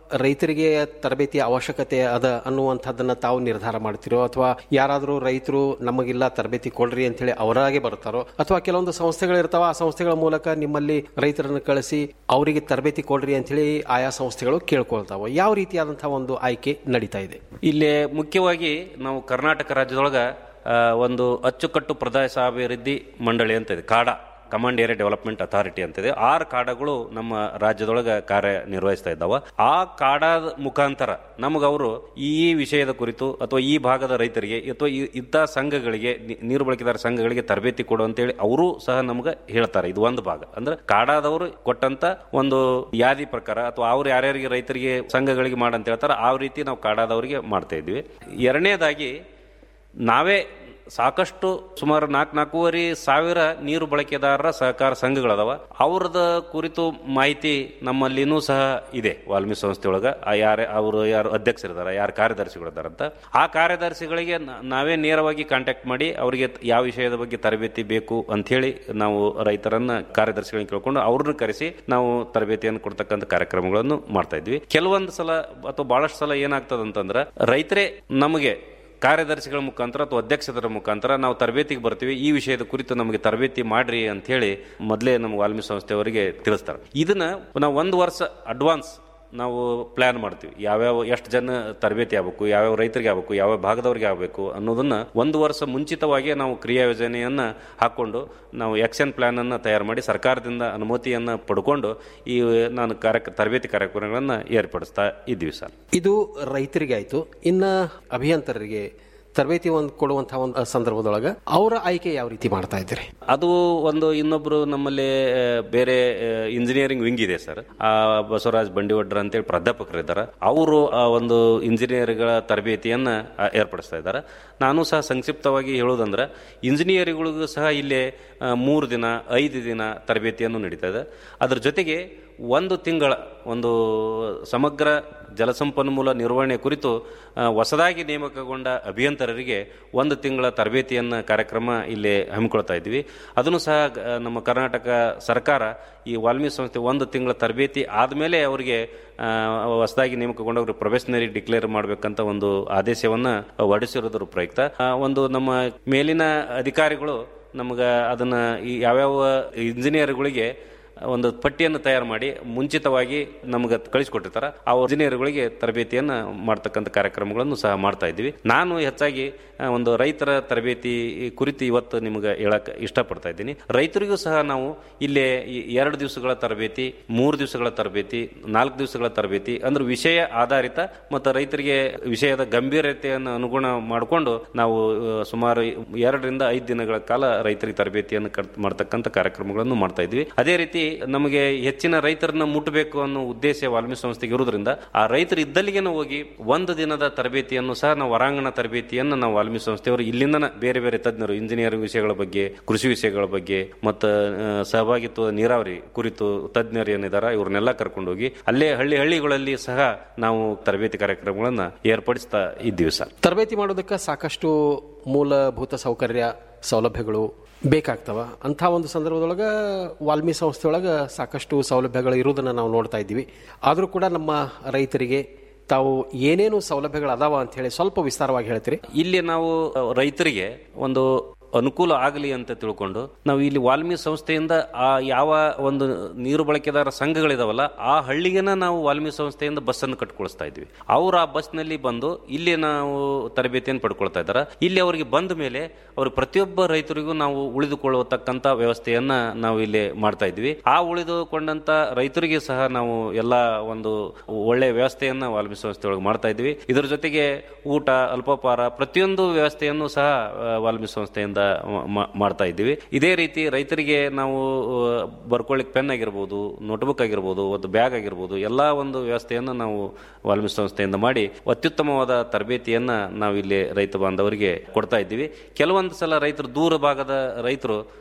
ರೈತರಿಗೆ ತರಬೇತಿ ಅವಶ್ಯಕತೆ ಅದ ಅನ್ನುವಂಥದ್ದನ್ನ ತಾವು ನಿರ್ಧಾರ ಮಾಡ್ತಿರೋ ಅಥವಾ ಯಾರಾದರೂ ರೈತರು ನಮಗಿಲ್ಲ ತರಬೇತಿ ಕೊಡ್ರಿ ಅಂತ ಹೇಳಿ ಅವರಾಗೆ ಬರ್ತಾರೋ ಅಥವಾ ಕೆಲವೊಂದು ಸಂಸ್ಥೆಗಳಿರ್ತಾವ ಆ ಸಂಸ್ಥೆಗಳ ಮೂಲಕ ನಿಮ್ಮಲ್ಲಿ ರೈತರನ್ನು ಕಳಿಸಿ ಅವರಿಗೆ ತರಬೇತಿ ಕೊಡ್ರಿ ಅಂತ ಹೇಳಿ ಆಯಾ ಸಂಸ್ಥೆಗಳು ಕೇಳ್ಕೊಳ್ತಾವ ಯಾವ ರೀತಿಯಾದಂತಹ ಒಂದು ಆಯ್ಕೆ ನಡೀತಾ ಇದೆ ಇಲ್ಲಿ ಮುಖ್ಯವಾಗಿ ನಾವು ಕರ್ನಾಟಕ ರಾಜ್ಯದೊಳಗ ಆ, ಒಂದು ಅಚ್ಚುಕಟ್ಟು ಪ್ರದೇಶ ಅಭಿವೃದ್ಧಿ ಮಂಡಳಿ ಅಂತ ಇದೆ CADA command area development authority ಅಂತಿದೆ ಆರು ಕಾಡಗಳು ನಮ್ಮ ರಾಜ್ಯದೊಳಗೆ ಕಾರ್ಯನಿರ್ವಹಿಸ್ತಾ ಇದ್ದಾವ ಆ ಕಾಡಾದ ಮುಖಾಂತರ ನಮಗೆ ಅವರು ಈ ವಿಷಯದ ಕುರಿತು ಅಥವಾ ಈ ಭಾಗದ ರೈತರಿಗೆ ಅಥವಾ ಈ- ಇಂಥ ಸಂಘಗಳಿಗೆ ನಿ- ನೀರು ಬಳಕೆದಾರ ಸಂಘಗಳಿಗೆ ತರಬೇತಿ ಕೊಡು ಅಂತೇಳಿ ಅವರು ಸಹ ನಮ್ಗೆ ಹೇಳ್ತಾರೆ ಇದು ಒಂದು ಭಾಗ ಅಂದ್ರೆ ಕಾಡಾದವರು ಕೊಟ್ಟಂತ ಒಂದು ಯಾದಿ ಪ್ರಕಾರ ಅಥವಾ ಅವ್ರು ಯಾರ್ಯಾರಿಗೆ ರೈತರಿಗೆ ಸಂಘಗಳಿಗೆ ಮಾಡಂತ ಹೇಳ್ತಾರೆ ಆ ರೀತಿ ನಾವು ಕಾಡಾದವರಿಗೆ ಮಾಡ್ತಾ ಇದ್ವಿ ಎರಡನೇದಾಗಿ ನಾವೇ ಸಾಕಷ್ಟು ಸುಮಾರು ನಾಲ್ಕು ನಾಲ್ಕೂವರೆ ಸಾವಿರ ನೀರು ಬಳಕೆದಾರರ ಸಹಕಾರ ಸಂಘಗಳದಾವ ಅವ್ರದ ಕುರಿತು ಮಾಹಿತಿ ನಮ್ಮಲ್ಲಿನೂ ಸಹ ಇದೆ ವಾಲ್ಮೀಕಿ ಸಂಸ್ಥೆಯೊಳಗ ಆ ಯಾರೇ ಅವರು ಯಾರು ಅಧ್ಯಕ್ಷರಿದಾರ ಯಾರು ಕಾರ್ಯದರ್ಶಿಗಳಿದಾರ ಅಂತ ಆ ಕಾರ್ಯದರ್ಶಿಗಳಿಗೆ ನ- ನಾವೇ ನೇರವಾಗಿ ಕಾಂಟ್ಯಾಕ್ಟ್ ಮಾಡಿ ಅವರಿಗೆ ಯಾವ ವಿಷಯದ ಬಗ್ಗೆ ತರಬೇತಿ ಬೇಕು ಅಂತ ಹೇಳಿ ನಾವು ರೈತರನ್ನ ಕಾರ್ಯದರ್ಶಿಗಳನ್ನ ಕೇಳ್ಕೊಂಡು ಅವ್ರನ್ನ ಕರೆಸಿ ನಾವು ತರಬೇತಿಯನ್ನು ಕೊಡ್ತಕ್ಕಂಥ ಕಾರ್ಯಕ್ರಮಗಳನ್ನು ಮಾಡ್ತಾ ಇದ್ವಿ ಕೆಲವೊಂದು ಸಲ ಅಥವಾ ಬಹಳಷ್ಟು ಸಲ ಏನಾಗ್ತದೆ ಅಂತಂದ್ರೆ ರೈತರೇ ನಮಗೆ ಕಾರ್ಯದರ್ಶಿಗಳ ಮುಖಾಂತರ ಅಥವಾ ಅಧ್ಯಕ್ಷರ ಮುಖಾಂತರ ನಾವು ತರಬೇತಿಗೆ ಬರ್ತೀವಿ ಈ ವಿಷಯದ ಕುರಿತು ನಮಗೆ ತರಬೇತಿ ಮಾಡ್ರಿ ಅಂತ ಹೇಳಿ ಮೊದಲೇ ನಮ್ಮ ವಾಲ್ಮೀಕಿ ಸಂಸ್ಥೆಯವರಿಗೆ ತಿಳಿಸ್ತಾರೆ ಇದನ್ನ ನಾವು ಒಂದು ವರ್ಷ ಅಡ್ವಾನ್ಸ್ ನಾವು ಪ್ಲಾನ್ ಮಾಡ್ತೀವಿ ಯಾವ್ಯಾವ ಎಷ್ಟು ಜನ ತರಬೇತಿ ಆಗಬೇಕು ಯಾವ್ಯಾವ ರೈತರಿಗೆ ಆಗಬೇಕು ಯಾವ ಭಾಗದವ್ರಿಗೆ ಆಗಬೇಕು ಅನ್ನೋದನ್ನ ಒಂದು ವರ್ಷ ಮುಂಚಿತವಾಗಿ ನಾವು ಕ್ರಿಯಾ ಯೋಜನೆಯನ್ನ ಹಾಕೊಂಡು ನಾವು ಆಕ್ಷನ್ ಪ್ಲಾನ್ ಅನ್ನ ತಯಾರು ಮಾಡಿ ಸರ್ಕಾರದಿಂದ ಅನುಮತಿಯನ್ನ ಪಡ್ಕೊಂಡು ಈ ನಾನು ಕಾರ್ಯ ತರಬೇತಿ ಕಾರ್ಯಕ್ರಮಗಳನ್ನ ಏರ್ಪಡಿಸ್ತಾ ಇದ್ವಿ ಸರ್ ಇದು ರೈತರಿಗೆ ಆಯ್ತು ಇನ್ನ ಅಭಿಯಂತರರಿಗೆ ತರಬೇತಿ ಒಂದು ಕೊಡುವಂತಹ ಒಂದು ಸಂದರ್ಭದೊಳಗ ಅವರ ಆಯ್ಕೆ ಯಾವ ರೀತಿ ಮಾಡ್ತಾ ಇದ್ದೀರಿ ಅದು ಒಂದು ಇನ್ನೊಬ್ರು ನಮ್ಮಲ್ಲಿ ಆ, ಬೇರೆ ಇಂಜಿನಿಯರಿಂಗ್ ವಿಂಗ್ ಇದೆ ಸರ್ ಆ ಬಸವರಾಜ್ ಬಂಡಿವಡ್ರ ಅಂತೇಳಿ ಪ್ರಾಧ್ಯಾಪಕರಿದ್ದಾರೆ ಅವರು ಆ ಒಂದು ಇಂಜಿನಿಯರ್ಗಳ ತರಬೇತಿಯನ್ನ ಆ, ಏರ್ಪಡಿಸ್ತಾ ಇದ್ದಾರೆ ನಾನು ಸಹ ಸಂಕ್ಷಿಪ್ತವಾಗಿ ಹೇಳೋದಂದ್ರೆ ಇಂಜಿನಿಯರ್ಗಳಿಗೂ ಸಹ ಇಲ್ಲೇ ಆ, ಮೂರು ದಿನ ಐದು ದಿನ ತರಬೇತಿಯನ್ನು ನಡೀತಾ ಇದೆ ಅದ್ರ ಜೊತೆಗೆ ಒಂದು ತಿಂಗಳ ಒಂದು ಸಮಗ್ರ ಜಲಸಂಪನ್ಮೂಲ ನಿರ್ವಹಣೆ ಕುರಿತು ಆ, ಹೊಸದಾಗಿ ನೇಮಕಗೊಂಡ ಅಭಿಯಂತರರಿಗೆ ಒಂದು ತಿಂಗಳ ತರಬೇತಿಯನ್ನು ಕಾರ್ಯಕ್ರಮ ಇಲ್ಲಿ ಹಮ್ಮಿಕೊಳ್ತಾ ಇದ್ವಿ ಅದನ್ನು ಸಹ ಗ- ನಮ್ಮ ಕರ್ನಾಟಕ ಸರ್ಕಾರ ಈ ವಾಲ್ಮೀಕಿ ಸಂಸ್ಥೆ ಒಂದು ತಿಂಗಳ ತರಬೇತಿ ಆದಮೇಲೆ ಅವರಿಗೆ ಆ, ಹೊಸದಾಗಿ ನೇಮಕಗೊಂಡವ್ರಿಗೆ ಪ್ರೊಫೆಷನರಿ ಡಿಕ್ಲೇರ್ ಮಾಡಬೇಕಂತ ಒಂದು ಆದೇಶವನ್ನ ಹೊರಡಿಸಿರೋದ್ರ ಪ್ರಯುಕ್ತ ಆ, ಒಂದು ನಮ್ಮ ಮೇಲಿನ ಅಧಿಕಾರಿಗಳು ನಮ್ಗೆ ಅದನ್ನ ಈ ಯಾವ್ಯಾವ ಇಂಜಿನಿಯರ್ಗಳಿಗೆ ಒಂದು ಪಟ್ಟಿಯನ್ನು ತಯಾರು ಮಾಡಿ ಮುಂಚಿತವಾಗಿ ನಮ್ಗೆ ಕಳಿಸ್ಕೊಟ್ಟಿರ್ತಾರ ಆ ಇಂಜಿನಿಯರ್ಗಳಿಗೆ ತರಬೇತಿಯನ್ನು ಮಾಡ್ತಕ್ಕಂಥ ಕಾರ್ಯಕ್ರಮಗಳನ್ನು ಸಹ ಮಾಡ್ತಾ ಇದ್ವಿ ನಾನು ಹೆಚ್ಚಾಗಿ ಆ, ಒಂದು ರೈತರ ತರಬೇತಿ ಕುರಿತು ಇವತ್ತು ನಿಮ್ಗೆ ಹೇಳಕ್ ಇಷ್ಟಪಡ್ತಾ ಇದ್ದೀನಿ ರೈತರಿಗೂ ಸಹ ನಾವು ಇಲ್ಲೇ ಈ ಎರಡು ದಿವಸಗಳ ತರಬೇತಿ ಮೂರು ದಿವಸಗಳ ತರಬೇತಿ ನಾಲ್ಕು ದಿವಸಗಳ ತರಬೇತಿ ಅಂದ್ರೆ ವಿಷಯ ಆಧಾರಿತ ಮತ್ತು ರೈತರಿಗೆ ವಿಷಯದ ಗಂಭೀರತೆಯನ್ನು ಅನುಗುಣ ಮಾಡಿಕೊಂಡು ನಾವು ಆ, ಸುಮಾರು ಎರಡರಿಂದ ಐದು ದಿನಗಳ ಕಾಲ ರೈತರಿಗೆ ತರಬೇತಿಯನ್ನು ಕಟ್- ಮಾಡ್ತಕ್ಕಂಥ ಕಾರ್ಯಕ್ರಮಗಳನ್ನು ಮಾಡ್ತಾ ಇದ್ವಿ ಅದೇ ರೀತಿ ನಮಗೆ ಹೆಚ್ಚಿನ ರೈತರನ್ನ ಮುಟ್ಟಬೇಕು ಅನ್ನೋ ಉದ್ದೇಶ ವಾಲ್ಮೀಕಿ ಸಂಸ್ಥೆಗೆ ಇರುವುದರಿಂದ ಆ ರೈತರು ಇದ್ದಲ್ಲಿಗೆ ಹೋಗಿ ಒಂದು ದಿನದ ತರಬೇತಿಯನ್ನು ಸಹ ನಾವು ಹೊರಾಂಗಣ ತರಬೇತಿಯನ್ನು ನಾವು ವಾಲ್ಮೀಕಿ ಸಂಸ್ಥೆಯವರು ಇಲ್ಲಿಂದ ಬೇರೆ ಬೇರೆ ತಜ್ಞರು ಇಂಜಿನಿಯರಿಂಗ್ ವಿಷಯಗಳ ಬಗ್ಗೆ ಕೃಷಿ ವಿಷಯಗಳ ಬಗ್ಗೆ ಮತ್ತು ಆ, ಸಹಭಾಗಿತ್ವ ನೀರಾವರಿ ಕುರಿತು ತಜ್ಞರು ಏನಿದಾರ ಇವ್ರನ್ನೆಲ್ಲ ಕರ್ಕೊಂಡು ಹೋಗಿ ಅಲ್ಲೇ ಹಳ್ಳಿ ಹಳ್ಳಿಗಳಲ್ಲಿ ಸಹ ನಾವು ತರಬೇತಿ ಕಾರ್ಯಕ್ರಮಗಳನ್ನ ಏರ್ಪಡಿಸ್ತಾ ಇದ್ದೀವಿ ಸರ್ ತರಬೇತಿ ಮಾಡೋದಕ್ಕೆ ಸಾಕಷ್ಟು ಮೂಲಭೂತ ಸೌಕರ್ಯ ಸೌಲಭ್ಯಗಳು ಬೇಕಾಗ್ತವ ಅಂಥ ಒಂದು ಸಂದರ್ಭದೊಳಗೆ ವಾಲ್ಮಿ ಸಂಸ್ಥೆಯೊಳಗೆ ಸಾಕಷ್ಟು ಸೌಲಭ್ಯಗಳು ಇರುವುದನ್ನು ನಾವು ನೋಡ್ತಾ ಇದ್ದೀವಿ ಆದರೂ ಕೂಡ ನಮ್ಮ ರೈತರಿಗೆ ತಾವು ಏನೇನು ಸೌಲಭ್ಯಗಳು ಅದಾವ ಅಂತ ಹೇಳಿ ಸ್ವಲ್ಪ ವಿಸ್ತಾರವಾಗಿ ಹೇಳ್ತೀರಿ ಇಲ್ಲಿ ನಾವು ರೈತರಿಗೆ ಒಂದು ಅನುಕೂಲ ಆಗಲಿ ಅಂತ ತಿಳ್ಕೊಂಡು ನಾವು ಇಲ್ಲಿ ವಾಲ್ಮೀಕಿ ಸಂಸ್ಥೆಯಿಂದ ಆ ಯಾವ ಒಂದು ನೀರು ಬಳಕೆದಾರ ಸಂಘಗಳಿದಾವಲ್ಲ ಆ ಹಳ್ಳಿಗೆನ ನಾವು ವಾಲ್ಮೀಕಿ ಸಂಸ್ಥೆಯಿಂದ ಬಸ್ಸನ್ನು ಕಟ್ಕೊಳಿಸ್ತಾ ಇದ್ವಿ ಅವ್ರು ಆ ಬಸ್ನಲ್ಲಿ ಬಂದು ಇಲ್ಲಿ ನಾವು ತರಬೇತಿಯನ್ನು ಪಡ್ಕೊಳ್ತಾ ಇದ್ದಾರೆ ಇಲ್ಲಿ ಅವರಿಗೆ ಬಂದ ಮೇಲೆ ಅವರು ಪ್ರತಿಯೊಬ್ಬ ರೈತರಿಗೂ ನಾವು ಉಳಿದುಕೊಳ್ಳತಕ್ಕಂಥ ವ್ಯವಸ್ಥೆಯನ್ನ ನಾವು ಇಲ್ಲಿ ಮಾಡ್ತಾ ಇದ್ವಿ ಆ ಉಳಿದುಕೊಂಡಂತ ರೈತರಿಗೆ ಸಹ ನಾವು ಎಲ್ಲ ಒಂದು ಒಳ್ಳೆ ವ್ಯವಸ್ಥೆಯನ್ನ ವಾಲ್ಮೀಕಿ ಸಂಸ್ಥೆ ಒಳಗೆ ಮಾಡ್ತಾ ಇದ್ವಿ ಇದರ ಜೊತೆಗೆ ಊಟ ಅಲ್ಪೋಪಹಾರ ಪ್ರತಿಯೊಂದು ವ್ಯವಸ್ಥೆಯನ್ನು ಸಹ ಆ, ವಾಲ್ಮೀಕಿ ಸಂಸ್ಥೆಯಿಂದ ಮ- ಮ- ಮಾಡ್ತಾ ಇದ್ದೀವಿ ಇದೇ ರೀತಿ ರೈತರಿಗೆ ನಾವು ಆ, ಬರ್ಕೊಳ್ಳಿಕ್ ಪೆನ್ ಆಗಿರ್ಬೋದು ನೋಟ್ಬುಕ್ ಆಗಿರ್ಬೋದು ಒಂದು ಬ್ಯಾಗ್ ಆಗಿರ್ಬೋದು ಎಲ್ಲಾ ಒಂದು ವ್ಯವಸ್ಥೆಯನ್ನು ನಾವು ವಾಲ್ಮೀಕಿ ಸಂಸ್ಥೆಯಿಂದ ಮಾಡಿ ಅತ್ಯುತ್ತಮವಾದ ತರಬೇತಿಯನ್ನ ನಾವು ಇಲ್ಲಿ ರೈತ ಬಾಂಧವರಿಗೆ ಕೊಡ್ತಾ ಇದ್ದೀವಿ ಕೆಲವೊಂದು ಸಲ ರೈತರು ದೂರ ಭಾಗದ ರೈತರು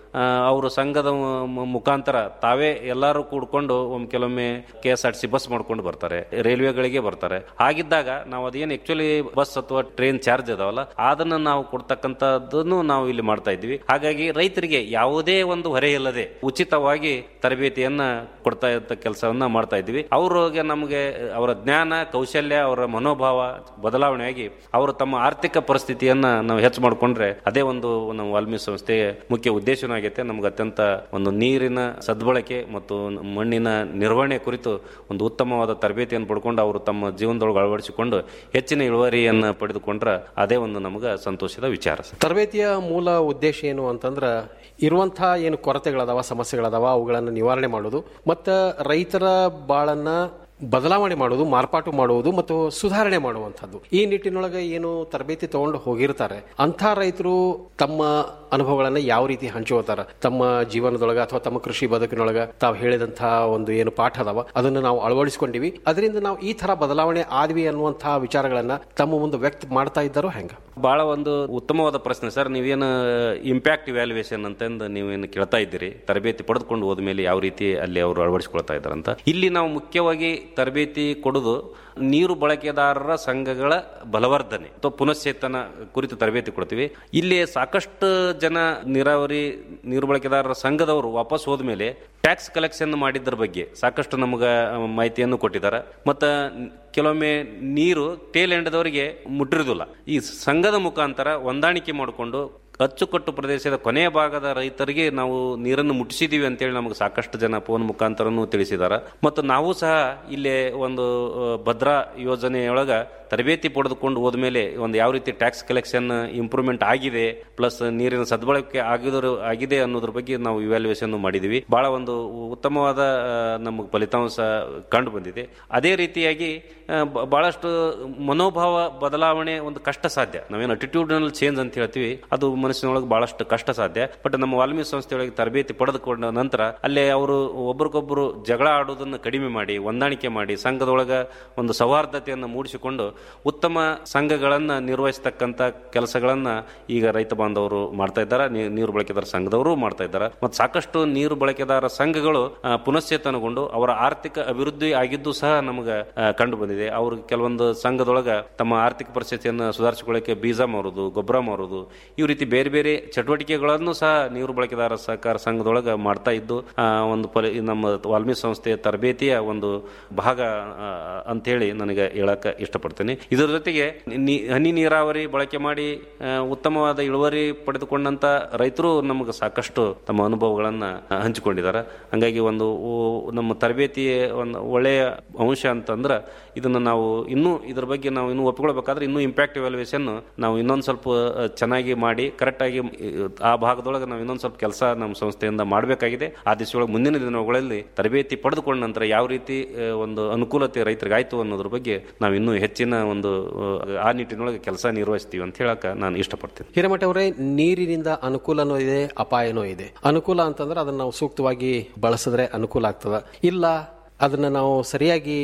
ಅವರು ಸಂಘದ ಮು- ಮುಖಾಂತರ ತಾವೇ ಎಲ್ಲರೂ ಕೂಡ್ಕೊಂಡು ಒಮ್ಮೆ ಕೆಲವೊಮ್ಮೆ K S R T C bus ಮಾಡ್ಕೊಂಡು ಬರ್ತಾರೆ ರೈಲ್ವೆಗಳಿಗೆ ಬರ್ತಾರೆ ಹಾಗಿದ್ದಾಗ ನಾವು ಅದೇನು ಆಕ್ಚುಲಿ ಬಸ್ ಅಥವಾ ಟ್ರೈನ್ ಚಾರ್ಜ್ ಅದಾವಲ್ಲ ಅದನ್ನ ನಾವು ಕೊಡ್ತಕ್ಕಂಥದ್ದನ್ನು ನಾವು ಇಲ್ಲಿ ಮಾಡ್ತಾ ಇದ್ವಿ ಹಾಗಾಗಿ ರೈತರಿಗೆ ಯಾವುದೇ ಒಂದು ಹೊರೆ ಇಲ್ಲದೆ ಉಚಿತವಾಗಿ ತರಬೇತಿಯನ್ನ ಕೊಡ್ತಾ ಇದ್ದ ಕೆಲಸವನ್ನ ಮಾಡ್ತಾ ಇದ್ವಿ ಅವ್ರಿಗೆ ನಮಗೆ ಅವರ ಜ್ಞಾನ ಕೌಶಲ್ಯ ಅವರ ಮನೋಭಾವ ಬದಲಾವಣೆಯಾಗಿ ಅವರು ತಮ್ಮ ಆರ್ಥಿಕ ಪರಿಸ್ಥಿತಿಯನ್ನ ನಾವು ಹೆಚ್ಚು ಮಾಡಿಕೊಂಡ್ರೆ ಅದೇ ಒಂದು ನಮ್ಮ ವಾಲ್ಮೀಕಿ ಸಂಸ್ಥೆಯ ಮುಖ್ಯ ಉದ್ದೇಶನೂ ಆಗೈತೆ ನಮ್ಗೆ ಅತ್ಯಂತ ಒಂದು ನೀರಿನ ಸದ್ಬಳಕೆ ಮತ್ತು ಮಣ್ಣಿನ ನಿರ್ವಹಣೆ ಕುರಿತು ಒಂದು ಉತ್ತಮವಾದ ತರಬೇತಿಯನ್ನು ಪಡ್ಕೊಂಡು ಅವರು ತಮ್ಮ ಜೀವನದೊಳಗೆ ಅಳವಡಿಸಿಕೊಂಡು ಹೆಚ್ಚಿನ ಇಳುವರಿಯನ್ನು ಪಡೆದುಕೊಂಡ್ರೆ ಅದೇ ಒಂದು ನಮಗೆ ಸಂತೋಷದ ವಿಚಾರ ಸರ್. ತರಬೇತಿಯ ಮೂಲ ಉದ್ದೇಶ ಏನು ಅಂತಂದ್ರ ಇರುವಂಥ ಏನು ಕೊರತೆಗಳದಾವ ಸಮಸ್ಯೆಗಳದಾವ ಅವುಗಳನ್ನು ನಿವಾರಣೆ ಮಾಡೋದು ಮತ್ತು ರೈತರ ಬಾಳನ್ನ ಬದಲಾವಣೆ ಮಾಡುವುದು ಮಾರ್ಪಾಟು ಮಾಡುವುದು ಮತ್ತು ಸುಧಾರಣೆ ಮಾಡುವಂಥದ್ದು ಈ ನಿಟ್ಟಿನೊಳಗೆ ಏನು ತರಬೇತಿ ತಗೊಂಡು ಹೋಗಿರ್ತಾರೆ ಅಂಥ ರೈತರು ತಮ್ಮ ಅನುಭವಗಳನ್ನು ಯಾವ ರೀತಿ ಹಂಚ್ಕೋತಾರ ತಮ್ಮ ಜೀವನದೊಳಗೆ ಅಥವಾ ತಮ್ಮ ಕೃಷಿ ಬದುಕಿನೊಳಗೆ ತಾವು ಹೇಳಿದಂಥ ಒಂದು ಏನು ಪಾಠ ಅದಾವ ಅದನ್ನು ನಾವು ಅಳವಡಿಸ್ಕೊಂಡಿವಿ ಅದರಿಂದ ನಾವು ಈ ತರ ಬದಲಾವಣೆ ಆದ್ವಿ ಅನ್ನುವಂತಹ ವಿಚಾರಗಳನ್ನ ತಮ್ಮ ಮುಂದೆ ವ್ಯಕ್ತ ಮಾಡ್ತಾ ಇದ್ದಾರೋ ಹೆಂಗ ಬಹಳ ಒಂದು ಉತ್ತಮವಾದ ಪ್ರಶ್ನೆ ಸರ್ ನೀವೇನು ಇಂಪ್ಯಾಕ್ಟ್ ಇವ್ಯಾಲ್ಯೂಯೇಷನ್ ಅಂತಂದು ನೀವೇನು ಕೇಳ್ತಾ ಇದ್ದೀರಿ ತರಬೇತಿ ಪಡೆದುಕೊಂಡು ಹೋದ್ಮೇಲೆ ಯಾವ ರೀತಿ ಅಲ್ಲಿ ಅವರು ಅಳವಡಿಸಿಕೊಳ್ತಾ ಇದ್ದಾರೆ ಅಂತ ಇಲ್ಲಿ ನಾವು ಮುಖ್ಯವಾಗಿ ತರಬೇತಿ ಕೊಡೋದು ನೀರು ಬಳಕೆದಾರರ ಸಂಘಗಳ ಬಲವರ್ಧನೆ ಅಥವಾ ಪುನಶ್ಚೇತನ ಕುರಿತು ತರಬೇತಿ ಕೊಡ್ತೀವಿ ಇಲ್ಲಿ ಸಾಕಷ್ಟು ಜನ ನೀರಾವರಿ ನೀರು ಬಳಕೆದಾರರ ಸಂಘದವರು ವಾಪಸ್ ಹೋದ್ಮೇಲೆ ಟ್ಯಾಕ್ಸ್ ಕಲೆಕ್ಷನ್ ಮಾಡಿದ್ರ ಬಗ್ಗೆ ಸಾಕಷ್ಟು ನಮಗೆ ಮಾಹಿತಿಯನ್ನು ಕೊಟ್ಟಿದ್ದಾರೆ ಮತ್ತು ಕೆಲವೊಮ್ಮೆ ನೀರು ಟೇಲ್ ಎಂಡದವರಿಗೆ ಮುಟ್ಟಿರುವುದಿಲ್ಲ ಈ ಸಂಘದ ಮುಖಾಂತರ ಹೊಂದಾಣಿಕೆ ಮಾಡಿಕೊಂಡು ಅಚ್ಚುಕಟ್ಟು ಪ್ರದೇಶದ ಕೊನೆಯ ಭಾಗದ ರೈತರಿಗೆ ನಾವು ನೀರನ್ನು ಮುಟ್ಟಿಸಿದೀವಿ ಅಂತೇಳಿ ನಮಗೆ ಸಾಕಷ್ಟು ಜನ ಫೋನ್ ಮುಖಾಂತರನೂ ತಿಳಿಸಿದ್ದಾರೆ ಮತ್ತು ನಾವು ಸಹ ಇಲ್ಲೇ ಒಂದು ಆ, ಭದ್ರಾ ಯೋಜನೆಯೊಳಗ ತರಬೇತಿ ಪಡೆದುಕೊಂಡು ಹೋದ್ಮೇಲೆ ಒಂದು ಯಾವ ರೀತಿ ಟ್ಯಾಕ್ಸ್ ಕಲೆಕ್ಷನ್ ಇಂಪ್ರೂವ್ಮೆಂಟ್ ಆಗಿದೆ ಪ್ಲಸ್ ನೀರಿನ ಸದ್ಬಳಕೆ ಆಗಿದ್ರು ಆಗಿದೆ ಅನ್ನೋದ್ರ ಬಗ್ಗೆ ನಾವು ಇವ್ಯಾಲ್ಯೂಯೇಷನ್ ಮಾಡಿದೀವಿ ಬಹಳ ಒಂದು ಉತ್ತಮವಾದ ನಮಗೆ ಫಲಿತಾಂಶ ಕಂಡು ಬಂದಿದೆ ಅದೇ ರೀತಿಯಾಗಿ ಆ, ಬ- ಬಹಳಷ್ಟು ಮನೋಭಾವ ಬದಲಾವಣೆ ಒಂದು ಕಷ್ಟ ಸಾಧ್ಯ ನಾವೇನು ಅಟಿಟ್ಯೂಡ್ನಲ್ ಚೇಂಜ್ ಅಂತ ಹೇಳ್ತೀವಿ ಅದು ಮನಸ್ಸಿನೊಳಗೆ ಬಹಳಷ್ಟು ಕಷ್ಟ ಸಾಧ್ಯ ಬಟ್ ನಮ್ಮ ವಾಲ್ಮೀಕಿ ಸಂಸ್ಥೆಯೊಳಗೆ ತರಬೇತಿ ಪಡೆದುಕೊಂಡ ನಂತರ ಅಲ್ಲೇ ಅವರು ಒಬ್ರಿಗೊಬ್ಬರು ಜಗಳ ಆಡೋದನ್ನು ಕಡಿಮೆ ಮಾಡಿ ಹೊಂದಾಣಿಕೆ ಮಾಡಿ ಸಂಘದೊಳಗ ಒಂದು ಸೌಹಾರ್ದತೆಯನ್ನು ಮೂಡಿಸಿಕೊಂಡು ಉತ್ತಮ ಸಂಘಗಳನ್ನ ನಿರ್ವಹಿಸತಕ್ಕಂತ ಕೆಲಸಗಳನ್ನ ಈಗ ರೈತ ಬಾಂಧವರು ಮಾಡ್ತಾ ಇದ್ದಾರೆ ನೀ- ನೀರು ಬಳಕೆದಾರ ಸಂಘದವರು ಮಾಡ್ತಾ ಇದ್ದಾರೆ ಮತ್ತು ಸಾಕಷ್ಟು ನೀರು ಬಳಕೆದಾರ ಸಂಘಗಳು ಆ, ಪುನಶ್ಚೇತನಗೊಂಡು ಅವರ ಆರ್ಥಿಕ ಅಭಿವೃದ್ಧಿ ಆಗಿದ್ದು ಸಹ ನಮಗೆ ಕಂಡು ಬಂದಿದೆ ಅವರು ಕೆಲವೊಂದು ಸಂಘದೊಳಗ ತಮ್ಮ ಆರ್ಥಿಕ ಪರಿಸ್ಥಿತಿಯನ್ನು ಸುಧಾರಿಸಿಕೊಳ್ಳಕ್ಕೆ ಬೀಜ ಮಾರೋದು ಗೊಬ್ಬರ ಮಾರೋದು ಈ ರೀತಿ ಬೇರೆ ಬೇರೆ ಚಟುವಟಿಕೆಗಳನ್ನು ಸಹ ನೀರು ಬಳಕೆದಾರ ಸಹಕಾರ ಸಂಘದೊಳಗ ಮಾಡ್ತಾ ಇದ್ದು ಆ, ಒಂದು ಫಲ ಈ ನಮ್ಮ ವಾಲ್ಮೀಕಿ ಸಂಸ್ಥೆಯ ತರಬೇತಿಯ ಒಂದು ಭಾಗ ಆ, ಅಂತೇಳಿ ನನಗೆ ಹೇಳಕ ಇಷ್ಟಪಡ್ತೇನೆ ಇದರ ಜೊತೆಗೆ ನೀ- ಹನಿ ನೀರಾವರಿ ಬಳಕೆ ಮಾಡಿ ಆ, ಉತ್ತಮವಾದ ಇಳುವರಿ ಪಡೆದುಕೊಂಡಂತ ರೈತರು ನಮಗೆ ಸಾಕಷ್ಟು ತಮ್ಮ ಅನುಭವಗಳನ್ನ ಆ, ಹಂಚಿಕೊಂಡಿದ್ದಾರೆ ಹಂಗಾಗಿ ಒಂದು ಓ- ನಮ್ಮ ತರಬೇತಿಯ ಒಂದು ಒಳ್ಳೆಯ ಅಂಶ ಅಂತಂದ್ರೆ ಇದನ್ನ ನಾವು ಇನ್ನೂ ಇದ್ರ ಬಗ್ಗೆ ನಾವು ಇನ್ನೂ ಒಪ್ಪಿಕೊಳ್ಬೇಕಾದ್ರೆ ಇನ್ನೂ ಇಂಪ್ಯಾಕ್ಟ್ ಇವ್ಯಾಲ್ಯೂಯೇಷನ್ ನಾವು ಇನ್ನೊಂದು ಸ್ವಲ್ಪ ಆ, ಚೆನ್ನಾಗಿ ಮಾಡಿ ಕರೆಕ್ಟಾಗಿ ಆ ಭಾಗದೊಳಗೆ ನಾವು ಇನ್ನೊಂದು ಸ್ವಲ್ಪ ಕೆಲಸ ನಮ್ಮ ಸಂಸ್ಥೆಯಿಂದ ಮಾಡಬೇಕಾಗಿದೆ ಆ ದಿಶೆಯೊಳಗೆ ಮುಂದಿನ ದಿನಗಳಲ್ಲಿ ತರಬೇತಿ ಪಡೆದುಕೊಂಡ ನಂತರ ಯಾವ ರೀತಿ ಆ, ಒಂದು ಅನುಕೂಲತೆ ರೈತರಿಗೆ ಆಯ್ತು ಅನ್ನೋದ್ರ ಬಗ್ಗೆ ನಾವು ಇನ್ನೂ ಹೆಚ್ಚಿನ ಒಂದು ಆ, ಆ ನಿಟ್ಟಿನೊಳಗೆ ಕೆಲಸ ನಿರ್ವಹಿಸ್ತೀವಿ ಅಂತ ಹೇಳಕ ನಾನು ಇಷ್ಟಪಡ್ತೀನಿ ಹಿರೇಮಠ ಅವರೇ ನೀರಿನಿಂದ ಅನುಕೂಲನೂ ಇದೆ ಅಪಾಯನೂ ಇದೆ ಅನುಕೂಲ ಅಂತಂದ್ರೆ ಅದನ್ನ ನಾವು ಸೂಕ್ತವಾಗಿ ಬಳಸಿದ್ರೆ ಅನುಕೂಲ ಆಗ್ತದ ಇಲ್ಲ ಅದನ್ನ ನಾವು ಸರಿಯಾಗಿ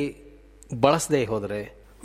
ಬಳಸದೆ ಹೋದ್ರೆ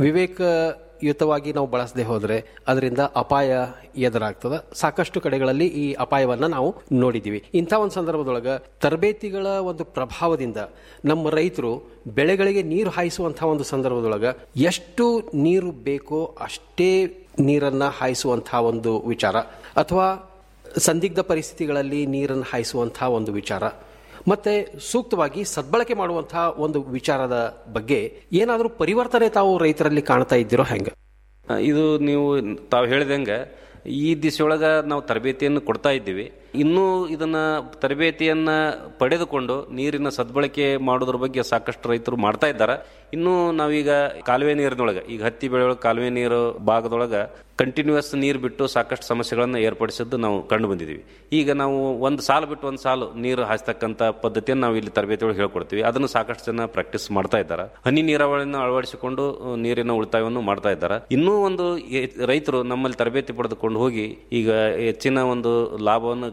ವಿವೇಕಯುತವಾಗಿ ನಾವು ಬಳಸದೆ ಹೋದ್ರೆ ಅದರಿಂದ ಅಪಾಯ ಎದುರಾಗ್ತದ ಸಾಕಷ್ಟು ಕಡೆಗಳಲ್ಲಿ ಈ ಅಪಾಯವನ್ನ ನಾವು ನೋಡಿದ್ದೀವಿ ಇಂಥ ಒಂದು ಸಂದರ್ಭದೊಳಗ ತರಬೇತಿಗಳ ಒಂದು ಪ್ರಭಾವದಿಂದ ನಮ್ಮ ರೈತರು ಬೆಳೆಗಳಿಗೆ ನೀರು ಹಾಯಿಸುವಂತಹ ಒಂದು ಸಂದರ್ಭದೊಳಗ ಎಷ್ಟು ನೀರು ಬೇಕೋ ಅಷ್ಟೇ ನೀರನ್ನ ಹಾಯಿಸುವಂತಹ ಒಂದು ವಿಚಾರ ಅಥವಾ ಸಂದಿಗ್ಧ ಪರಿಸ್ಥಿತಿಗಳಲ್ಲಿ ನೀರನ್ನು ಹಾಯಿಸುವಂತಹ ಒಂದು ವಿಚಾರ ಮತ್ತೆ ಸೂಕ್ತವಾಗಿ ಸದ್ಬಳಕೆ ಮಾಡುವಂತಹ ಒಂದು ವಿಚಾರದ ಬಗ್ಗೆ ಏನಾದರೂ ಪರಿವರ್ತನೆ ತಾವು ರೈತರಲ್ಲಿ ಕಾಣ್ತಾ ಇದ್ದೀರೋ ಹೆಂಗ ಆ, ಇದು ನೀವು ತಾವು ಹೇಳಿದಂಗೆ ಈ ದಿಶೆಯೊಳಗ ನಾವು ತರಬೇತಿಯನ್ನು ಕೊಡ್ತಾ ಇದ್ದೀವಿ ಇನ್ನೂ ಇದನ್ನ ತರಬೇತಿಯನ್ನ ಪಡೆದುಕೊಂಡು ನೀರಿನ ಸದ್ಬಳಕೆ ಮಾಡೋದ್ರ ಬಗ್ಗೆ ಸಾಕಷ್ಟು ರೈತರು ಮಾಡ್ತಾ ಇದ್ದಾರೆ ಇನ್ನು ನಾವೀಗ ಕಾಲುವೆ ನೀರಿನೊಳಗೆ ಈಗ ಹತ್ತಿ ಬೆಳೆಯೊಳಗೆ ಕಾಲುವೆ ನೀರು ಭಾಗದೊಳಗ ಕಂಟಿನ್ಯೂಸ್ ನೀರು ಬಿಟ್ಟು ಸಾಕಷ್ಟು ಸಮಸ್ಯೆಗಳನ್ನು ಏರ್ಪಡಿಸಿದ್ದು ನಾವು ಕಂಡು ಬಂದಿದ್ದೀವಿ ಈಗ ನಾವು ಒಂದು ಸಾಲು ಬಿಟ್ಟು ಒಂದು ಸಾಲು ನೀರು ಹಾಯಿಸ್ತಕ್ಕಂಥ ಪದ್ಧತಿಯನ್ನು ನಾವು ಇಲ್ಲಿ ತರಬೇತಿಯೊಳಗೆ ಹೇಳ್ಕೊಡ್ತೀವಿ ಅದನ್ನು ಸಾಕಷ್ಟು ಜನ ಪ್ರಾಕ್ಟೀಸ್ ಮಾಡ್ತಾ ಇದ್ದಾರೆ ಹನಿ ನೀರಾವರಿಯನ್ನು ಅಳವಡಿಸಿಕೊಂಡು ಅಹ್, ನೀರಿನ ಉಳಿತಾಯವನ್ನು ಮಾಡ್ತಾ ಇದ್ದಾರೆ ಇನ್ನೂ ಒಂದು ಎ- ರೈತರು ನಮ್ಮಲ್ಲಿ ತರಬೇತಿ ಪಡೆದುಕೊಂಡು ಹೋಗಿ ಈಗ ಹೆಚ್ಚಿನ ಒಂದು ಲಾಭವನ್ನು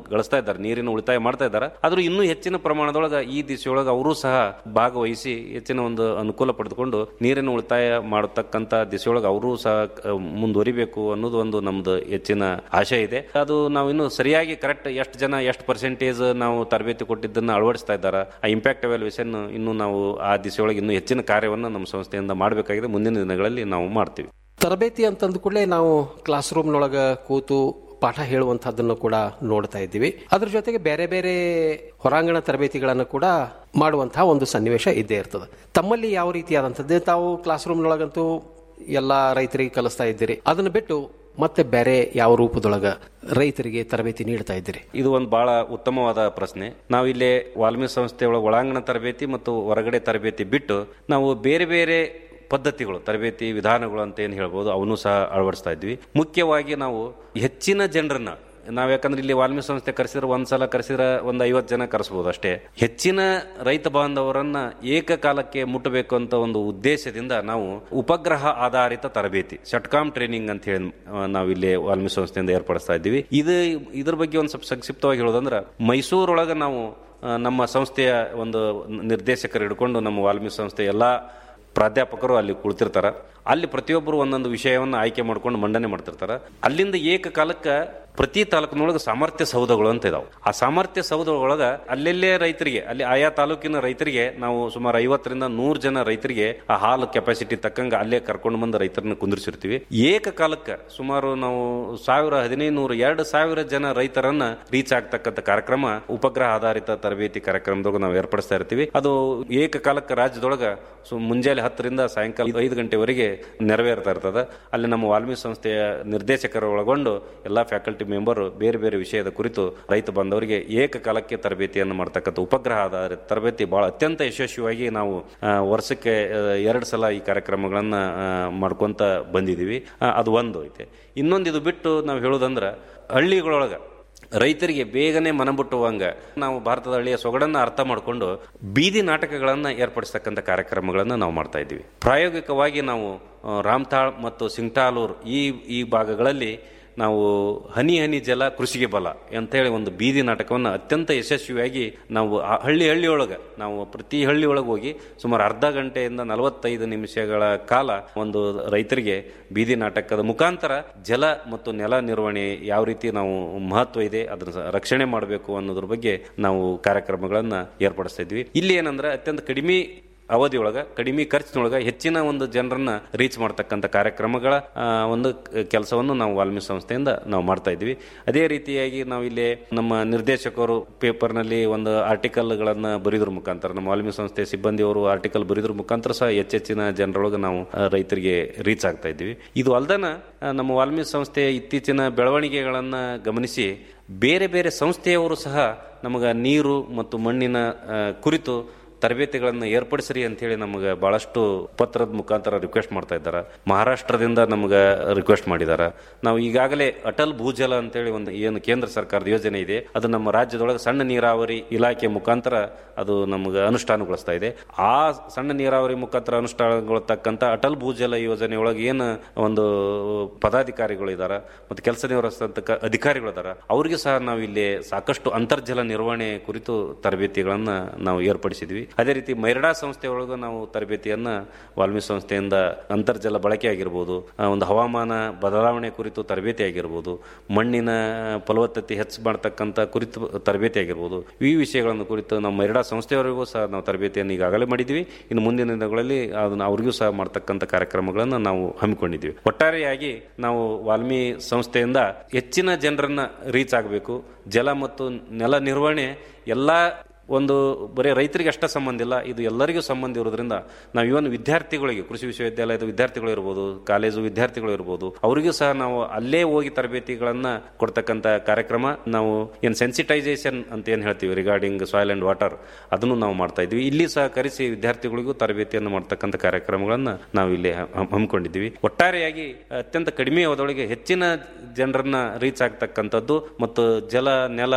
ಗಳಿಸ್ತಾ ಇದ್ದಾರೆ ನೀರಿನ ಉಳಿತಾಯ ಮಾಡ್ತಾ ಇದ್ದಾರೆ ಆದ್ರೂ ಇನ್ನೂ ಹೆಚ್ಚಿನ ಪ್ರಮಾಣದೊಳಗೆ ಈ ದಿಶೆಯೊಳಗೆ ಅವರು ಸಹ ಭಾಗವಹಿಸಿ ಹೆಚ್ಚಿನ ಒಂದು ಅನುಕೂಲ ಪಡೆದುಕೊಂಡು ನೀರಿನ ಉಳಿತಾಯ ಮಾಡತಕ್ಕಂತ ದಿಶೆಯೊಳಗೆ ಅವರು ಸಹ ಆ, ಮುಂದುವರಿಬೇಕು ಅನ್ನೋದು ಒಂದು ನಮ್ದು ಹೆಚ್ಚಿನ ಆಶೆ ಇದೆ ಅದು ನಾವು ಇನ್ನು ಸರಿಯಾಗಿ ಕರೆಕ್ಟ್ ಎಷ್ಟು ಜನ ಎಷ್ಟು ಪರ್ಸೆಂಟೇಜ್ ನಾವು ತರಬೇತಿ ಕೊಟ್ಟಿದ್ದನ್ನ ಅಳವಡಿಸ್ತಾ ಇದ್ದಾರೆ ಆ ಇಂಪ್ಯಾಕ್ಟ್ ಎವ್ಯಾಲ್ಯೂಷನ್ ಇನ್ನು ನಾವು ಆ ದಿಶೆಯೊಳಗೆ ಇನ್ನೂ ಹೆಚ್ಚಿನ ಕಾರ್ಯವನ್ನು ನಮ್ಮ ಸಂಸ್ಥೆಯಿಂದ ಮಾಡಬೇಕಾಗಿದೆ ಮುಂದಿನ ದಿನಗಳಲ್ಲಿ ನಾವು ಮಾಡ್ತೀವಿ ತರಬೇತಿ ಅಂತಂದ ಕೂಡಲೇ ನಾವು ಕ್ಲಾಸ್ ರೂಮ್ನೊಳಗೆ ಕೂತು ಪಾಠ ಹೇಳುವಂಥದ್ದನ್ನು ಕೂಡ ನೋಡ್ತಾ ಇದ್ದೀವಿ ಅದ್ರ ಜೊತೆಗೆ ಬೇರೆ ಬೇರೆ ಹೊರಾಂಗಣ ತರಬೇತಿಗಳನ್ನು ಕೂಡ ಮಾಡುವಂತಹ ಒಂದು ಸನ್ನಿವೇಶ ಇದ್ದೇ ಇರ್ತದೆ ತಮ್ಮಲ್ಲಿ ಯಾವ ರೀತಿಯಾದಂಥದ್ದು ತಾವು ಕ್ಲಾಸ್ ರೂಮ್ನೊಳಗಂತೂ ಎಲ್ಲ ರೈತರಿಗೆ ಕಲಿಸ್ತಾ ಇದ್ದೀರಿ ಅದನ್ನು ಬಿಟ್ಟು ಮತ್ತೆ ಬೇರೆ ಯಾವ ರೂಪದೊಳಗ ರೈತರಿಗೆ ತರಬೇತಿ ನೀಡ್ತಾ ಇದ್ದೀರಿ ಇದು ಒಂದು ಬಹಳ ಉತ್ತಮವಾದ ಪ್ರಶ್ನೆ ನಾವು ಇಲ್ಲಿ ವಾಲ್ಮೀಕಿ ಸಂಸ್ಥೆಯೊಳಗೆ ಒಳಾಂಗಣ ತರಬೇತಿ ಮತ್ತು ಹೊರಗಡೆ ತರಬೇತಿ ಬಿಟ್ಟು ನಾವು ಬೇರೆ ಬೇರೆ ಪದ್ಧತಿಗಳು ತರಬೇತಿ ವಿಧಾನಗಳು ಅಂತ ಏನು ಹೇಳ್ಬೋದು ಅವನು ಸಹ ಅಳವಡಿಸ್ತಾ ಇದ್ವಿ ಮುಖ್ಯವಾಗಿ ನಾವು ಹೆಚ್ಚಿನ ಜನರನ್ನ ನಾವ್ ಯಾಕಂದ್ರೆ ಇಲ್ಲಿ ವಾಲ್ಮೀಕಿ ಸಂಸ್ಥೆ ಕರೆಸಿದ್ರೆ ಒಂದ್ಸಲ ಕರೆಸಿದ್ರೆ ಒಂದು ಐವತ್ತು ಜನ ಕರೆಸಬಹುದು ಅಷ್ಟೇ ಹೆಚ್ಚಿನ ರೈತ ಬಾಂಧವರನ್ನ ಏಕಕಾಲಕ್ಕೆ ಮುಟ್ಟಬೇಕು ಅಂತ ಒಂದು ಉದ್ದೇಶದಿಂದ ನಾವು ಉಪಗ್ರಹ ಆಧಾರಿತ ತರಬೇತಿ ಶಟ್ಕಾಮ್ ಟ್ರೈನಿಂಗ್ ಅಂತ ಹೇಳಿ ಆ, ನಾವು ಇಲ್ಲಿ ವಾಲ್ಮೀಕಿ ಸಂಸ್ಥೆಯಿಂದ ಏರ್ಪಡಿಸ್ತಾ ಇದ್ದೀವಿ ಇದು ಇದ್ರ ಬಗ್ಗೆ ಒಂದು ಸ್ವಲ್ಪ ಸಂಕ್ಷಿಪ್ತವಾಗಿ ಹೇಳೋದಂದ್ರೆ ಮೈಸೂರೊಳಗೆ ನಾವು ಆ, ನಮ್ಮ ಸಂಸ್ಥೆಯ ಒಂದು ನಿರ್ದೇಶಕರು ಹಿಡ್ಕೊಂಡು ನಮ್ಮ ವಾಲ್ಮೀಕಿ ಸಂಸ್ಥೆ ಎಲ್ಲಾ ಪ್ರಾಧ್ಯಾಪಕರು ಅಲ್ಲಿ ಕುಳಿತಿರ್ತಾರ ಅಲ್ಲಿ ಪ್ರತಿಯೊಬ್ಬರು ಒಂದೊಂದು ವಿಷಯವನ್ನು ಆಯ್ಕೆ ಮಾಡ್ಕೊಂಡು ಮಂಡನೆ ಮಾಡ್ತಿರ್ತಾರ ಅಲ್ಲಿಂದ ಏಕಕಾಲಕ್ಕೆ ಪ್ರತಿ ತಾಲೂಕಿನೊಳಗೆ ಸಾಮರ್ಥ್ಯ ಸೌಧಗಳು ಅಂತ ಇದಾವೆ ಆ ಸಾಮರ್ಥ್ಯ ಸೌಧಗಳೊಳಗ ಅಲ್ಲೆಲ್ಲೇ ರೈತರಿಗೆ ಅಲ್ಲಿ ಆಯಾ ತಾಲೂಕಿನ ರೈತರಿಗೆ ನಾವು ಸುಮಾರು ಐವತ್ತರಿಂದ ನೂರು ಜನ ರೈತರಿಗೆ ಆ ಹಾಲು ಕೆಪಾಸಿಟಿ ತಕ್ಕಂಗ ಅಲ್ಲೇ ಕರ್ಕೊಂಡು ಬಂದು ರೈತರನ್ನ ಕುಂದಿರ್ಸಿರ್ತೀವಿ ಏಕಕಾಲಕ್ಕೆ ಸುಮಾರು ನಾವು ಸಾವಿರ ಹದಿನೈದು ನೂರು ಎರಡು ಸಾವಿರ ಜನ ರೈತರನ್ನ ರೀಚ್ ಆಗ್ತಕ್ಕಂಥ ಕಾರ್ಯಕ್ರಮ ಉಪಗ್ರಹ ಆಧಾರಿತ ತರಬೇತಿ ಕಾರ್ಯಕ್ರಮದೊಳಗೆ ನಾವು ಏರ್ಪಡಿಸ್ತಾ ಇರ್ತೀವಿ ಅದು ಏಕಕಾಲಕ್ಕೆ ರಾಜ್ಯದೊಳಗ ಸೊ ಮುಂಜಾನೆ ಹತ್ತರಿಂದ ಸಾಯಂಕಾಲ ಐದು ಗಂಟೆವರೆಗೆ ನೆರವೇರ್ತಾ ಇರ್ತದೆ ಅಲ್ಲಿ ನಮ್ಮ ವಾಲ್ಮೀಕಿ ಸಂಸ್ಥೆಯ ನಿರ್ದೇಶಕರು ಒಳಗೊಂಡು ಎಲ್ಲಾ ಫ್ಯಾಕಲ್ಟಿ ಮೆಂಬರ್ ಬೇರೆ ಬೇರೆ ವಿಷಯದ ಕುರಿತು ರೈತ ಬಾಂಧವರಿಗೆ ಏಕಕಾಲಕ್ಕೆ ತರಬೇತಿಯನ್ನು ಮಾಡ್ತಕ್ಕಂಥ ಉಪಗ್ರಹ ಆಧಾರಿತ ತರಬೇತಿ ಬಹಳ ಅತ್ಯಂತ ಯಶಸ್ವಿಯಾಗಿ ನಾವು ಆ, ವರ್ಷಕ್ಕೆ ಆ, ಎರಡು ಸಲ ಈ ಕಾರ್ಯಕ್ರಮಗಳನ್ನ ಆ, ಮಾಡ್ಕೊಂತ ಬಂದಿದ್ದೀವಿ ಆ, ಅದು ಒಂದು ಐತೆ ಇನ್ನೊಂದು ಇದು ಬಿಟ್ಟು ನಾವು ಹೇಳೋದಂದ್ರೆ ಹಳ್ಳಿಗಳೊಳಗೆ ರೈತರಿಗೆ ಬೇಗನೆ ಮನಬುಟ್ಟುವಂಗ ನಾವು ಭಾರತದ ಹಳ್ಳಿಯ ಸೊಗಡನ್ನ ಅರ್ಥ ಮಾಡಿಕೊಂಡು ಬೀದಿ ನಾಟಕಗಳನ್ನ ಏರ್ಪಡಿಸ್ತಕ್ಕಂಥ ಕಾರ್ಯಕ್ರಮಗಳನ್ನ ನಾವು ಮಾಡ್ತಾ ಇದ್ದೀವಿ ಪ್ರಾಯೋಗಿಕವಾಗಿ ನಾವು ಆ, ರಾಮ್ತಾಳ್ ಮತ್ತು ಸಿಂಗ್ಟಾಲೂರ್ ಈ ಈ ಭಾಗಗಳಲ್ಲಿ ನಾವು ಹನಿ ಹನಿ ಜಲ ಕೃಷಿಗೆ ಬಲ ಅಂತೇಳಿ ಒಂದು ಬೀದಿ ನಾಟಕವನ್ನು ಅತ್ಯಂತ ಯಶಸ್ವಿಯಾಗಿ ನಾವು ಆ ಹಳ್ಳಿ ಹಳ್ಳಿಯೊಳಗೆ ನಾವು ಪ್ರತಿ ಹಳ್ಳಿಯೊಳಗೆ ಹೋಗಿ ಸುಮಾರು ಅರ್ಧ ಗಂಟೆಯಿಂದ ನಲವತ್ತೈದು ನಿಮಿಷಗಳ ಕಾಲ ಒಂದು ರೈತರಿಗೆ ಬೀದಿ ನಾಟಕದ ಮುಖಾಂತರ ಜಲ ಮತ್ತು ನೆಲ ನಿರ್ವಹಣೆ ಯಾವ ರೀತಿ ನಾವು ಮಹತ್ವ ಇದೆ ಅದನ್ನ ಸ- ರಕ್ಷಣೆ ಮಾಡಬೇಕು ಅನ್ನೋದ್ರ ಬಗ್ಗೆ ನಾವು ಕಾರ್ಯಕ್ರಮಗಳನ್ನ ಏರ್ಪಡಿಸ್ತಾ ಇದ್ವಿ ಇಲ್ಲಿ ಏನಂದ್ರೆ ಅತ್ಯಂತ ಕಡಿಮೆ ಅವಧಿಯೊಳಗ ಕಡಿಮೆ ಖರ್ಚಿನೊಳಗ ಹೆಚ್ಚಿನ ಒಂದು ಜನರನ್ನ ರೀಚ್ ಮಾಡ್ತಕ್ಕಂಥ ಕಾರ್ಯಕ್ರಮಗಳ ಆ, ಒಂದು ಕೆಲಸವನ್ನು ನಾವು ವಾಲ್ಮೀಕಿ ಸಂಸ್ಥೆಯಿಂದ ನಾವು ಮಾಡ್ತಾ ಇದ್ವಿ ಅದೇ ರೀತಿಯಾಗಿ ನಾವು ಇಲ್ಲಿ ನಮ್ಮ ನಿರ್ದೇಶಕರು ಪೇಪರ್ನಲ್ಲಿ ಒಂದು ಆರ್ಟಿಕಲ್ಗಳನ್ನ ಬರೆಯೋದ್ರ ಮುಖಾಂತರ ನಮ್ಮ ವಾಲ್ಮೀಕಿ ಸಂಸ್ಥೆ ಸಿಬ್ಬಂದಿಯವರು ಆರ್ಟಿಕಲ್ ಬರೆಯೋದ್ರ ಮುಖಾಂತರ ಸಹ ಹೆಚ್ಚೆಚ್ಚಿನ ಜನರೊಳಗೆ ನಾವು ಆ, ರೈತರಿಗೆ ರೀಚ್ ಆಗ್ತಾ ಇದ್ದೀವಿ ಇದು ಅಲ್ದನ ಆ, ನಮ್ಮ ವಾಲ್ಮೀಕಿ ಸಂಸ್ಥೆಯ ಇತ್ತೀಚಿನ ಬೆಳವಣಿಗೆಗಳನ್ನ ಗಮನಿಸಿ ಬೇರೆ ಬೇರೆ ಸಂಸ್ಥೆಯವರು ಸಹ ನಮಗೆ ನೀರು ಮತ್ತು ಮಣ್ಣಿನ ಆ, ಕುರಿತು ತರಬೇತಿಗಳನ್ನು ಏರ್ಪಡಿಸ್ರಿ ಅಂತ ಹೇಳಿ ನಮಗೆ ಬಹಳಷ್ಟು ಪತ್ರದ ಮುಖಾಂತರ ರಿಕ್ವೆಸ್ಟ್ ಮಾಡ್ತಾ ಇದ್ದಾರೆ ಮಹಾರಾಷ್ಟ್ರದಿಂದ ನಮಗೆ ರಿಕ್ವೆಸ್ಟ್ ಮಾಡಿದ್ದಾರೆ ನಾವು ಈಗಾಗಲೇ ಅಟಲ್ ಭೂಜಲ ಅಂತೇಳಿ ಒಂದು ಏನು ಕೇಂದ್ರ ಸರ್ಕಾರದ ಯೋಜನೆ ಇದೆ ಅದು ನಮ್ಮ ರಾಜ್ಯದೊಳಗೆ ಸಣ್ಣ ನೀರಾವರಿ ಇಲಾಖೆ ಮುಖಾಂತರ ಅದು ನಮಗೆ ಅನುಷ್ಠಾನಗೊಳಿಸ್ತಾ ಇದೆ ಆ ಸಣ್ಣ ನೀರಾವರಿ ಮುಖಾಂತರ ಅನುಷ್ಠಾನಗೊಳ್ತಕ್ಕಂಥ ಅಟಲ್ ಭೂಜಲ ಯೋಜನೆಯೊಳಗೆ ಏನು ಒಂದು ಪದಾಧಿಕಾರಿಗಳು ಇದ್ದಾರೆ ಮತ್ತು ಕೆಲಸ ನಿರ್ವಹಿಸ್ತಕ್ಕ ಅಧಿಕಾರಿಗಳು ಇದ್ದಾರೆ ಅವ್ರಿಗೆ ಸಹ ನಾವು ಇಲ್ಲಿ ಸಾಕಷ್ಟು ಅಂತರ್ಜಲ ನಿರ್ವಹಣೆ ಕುರಿತು ತರಬೇತಿಗಳನ್ನ ನಾವು ಏರ್ಪಡಿಸಿದ್ವಿ ಅದೇ ರೀತಿ ಮೈರಡಾ ಸಂಸ್ಥೆ ಒಳಗೂ ನಾವು ತರಬೇತಿಯನ್ನ ವಾಲ್ಮೀಕಿ ಸಂಸ್ಥೆಯಿಂದ ಅಂತರ್ಜಲ ಬಳಕೆ ಆಗಿರ್ಬೋದು ಆ, ಒಂದು ಹವಾಮಾನ ಬದಲಾವಣೆ ಕುರಿತು ತರಬೇತಿ ಆಗಿರ್ಬೋದು ಮಣ್ಣಿನ ಫಲವತ್ತತೆ ಹೆಚ್ಚು ಮಾಡತಕ್ಕಂಥ ಕುರಿತು ತರಬೇತಿ ಆಗಿರ್ಬೋದು ಈ ವಿಷಯಗಳನ್ನು ಕುರಿತು ನಾವು ಮೈರಡಾ ಸಂಸ್ಥೆಯವರಿಗೂ ಸಹ ನಾವು ತರಬೇತಿಯನ್ನು ಈಗಾಗಲೇ ಮಾಡಿದ್ವಿ ಇನ್ನು ಮುಂದಿನ ದಿನಗಳಲ್ಲಿ ಅದನ್ನು ಅವ್ರಿಗೂ ಸಹ ಮಾಡ್ತಕ್ಕಂಥ ಕಾರ್ಯಕ್ರಮಗಳನ್ನು ನಾವು ಹಮ್ಮಿಕೊಂಡಿದ್ವಿ ಒಟ್ಟಾರೆಯಾಗಿ ನಾವು ವಾಲ್ಮಿ ಸಂಸ್ಥೆಯಿಂದ ಹೆಚ್ಚಿನ ಜನರನ್ನ ರೀಚ್ ಆಗಬೇಕು ಜಲ ಮತ್ತು ನೆಲ ನಿರ್ವಹಣೆ ಎಲ್ಲ ಒಂದು ಬರೀ ರೈತರಿಗೆ ಅಷ್ಟೇ ಸಂಬಂಧ ಇಲ್ಲ ಇದು ಎಲ್ಲರಿಗೂ ಸಂಬಂಧ ಇರೋದ್ರಿಂದ ನಾವು ಇವನ್ ವಿದ್ಯಾರ್ಥಿಗಳಿಗೆ ಕೃಷಿ ವಿಶ್ವವಿದ್ಯಾಲಯದ ವಿದ್ಯಾರ್ಥಿಗಳು ಇರ್ಬೋದು ಕಾಲೇಜು ವಿದ್ಯಾರ್ಥಿಗಳು ಇರ್ಬೋದು ಅವರಿಗೂ ಸಹ ನಾವು ಅಲ್ಲೇ ಹೋಗಿ ತರಬೇತಿಗಳನ್ನ ಕೊಡ್ತಕ್ಕಂಥ ಕಾರ್ಯಕ್ರಮ ನಾವು ಏನು ಸೆನ್ಸಿಟೈಸೇಷನ್ ಅಂತ ಏನು ಹೇಳ್ತೀವಿ ರಿಗಾರ್ಡಿಂಗ್ ಸಾಯಿಲ್ ಅಂಡ್ ವಾಟರ್ ಅದನ್ನು ನಾವು ಮಾಡ್ತಾ ಇದ್ವಿ ಇಲ್ಲಿ ಸಹ ಕರೆಸಿ ವಿದ್ಯಾರ್ಥಿಗಳಿಗೂ ತರಬೇತಿಯನ್ನು ಮಾಡ್ತಕ್ಕಂಥ ಕಾರ್ಯಕ್ರಮಗಳನ್ನ ನಾವು ಇಲ್ಲಿ ಹಮ್- ಹಮ್ಮಿಕೊಂಡಿದ್ದೀವಿ ಒಟ್ಟಾರೆಯಾಗಿ ಅತ್ಯಂತ ಕಡಿಮೆ ಅವಧೊಳಗೆ ಹೆಚ್ಚಿನ ಜನರನ್ನ ರೀಚ್ ಆಗ್ತಕ್ಕಂಥದ್ದು ಮತ್ತು ಜಲ ನೆಲ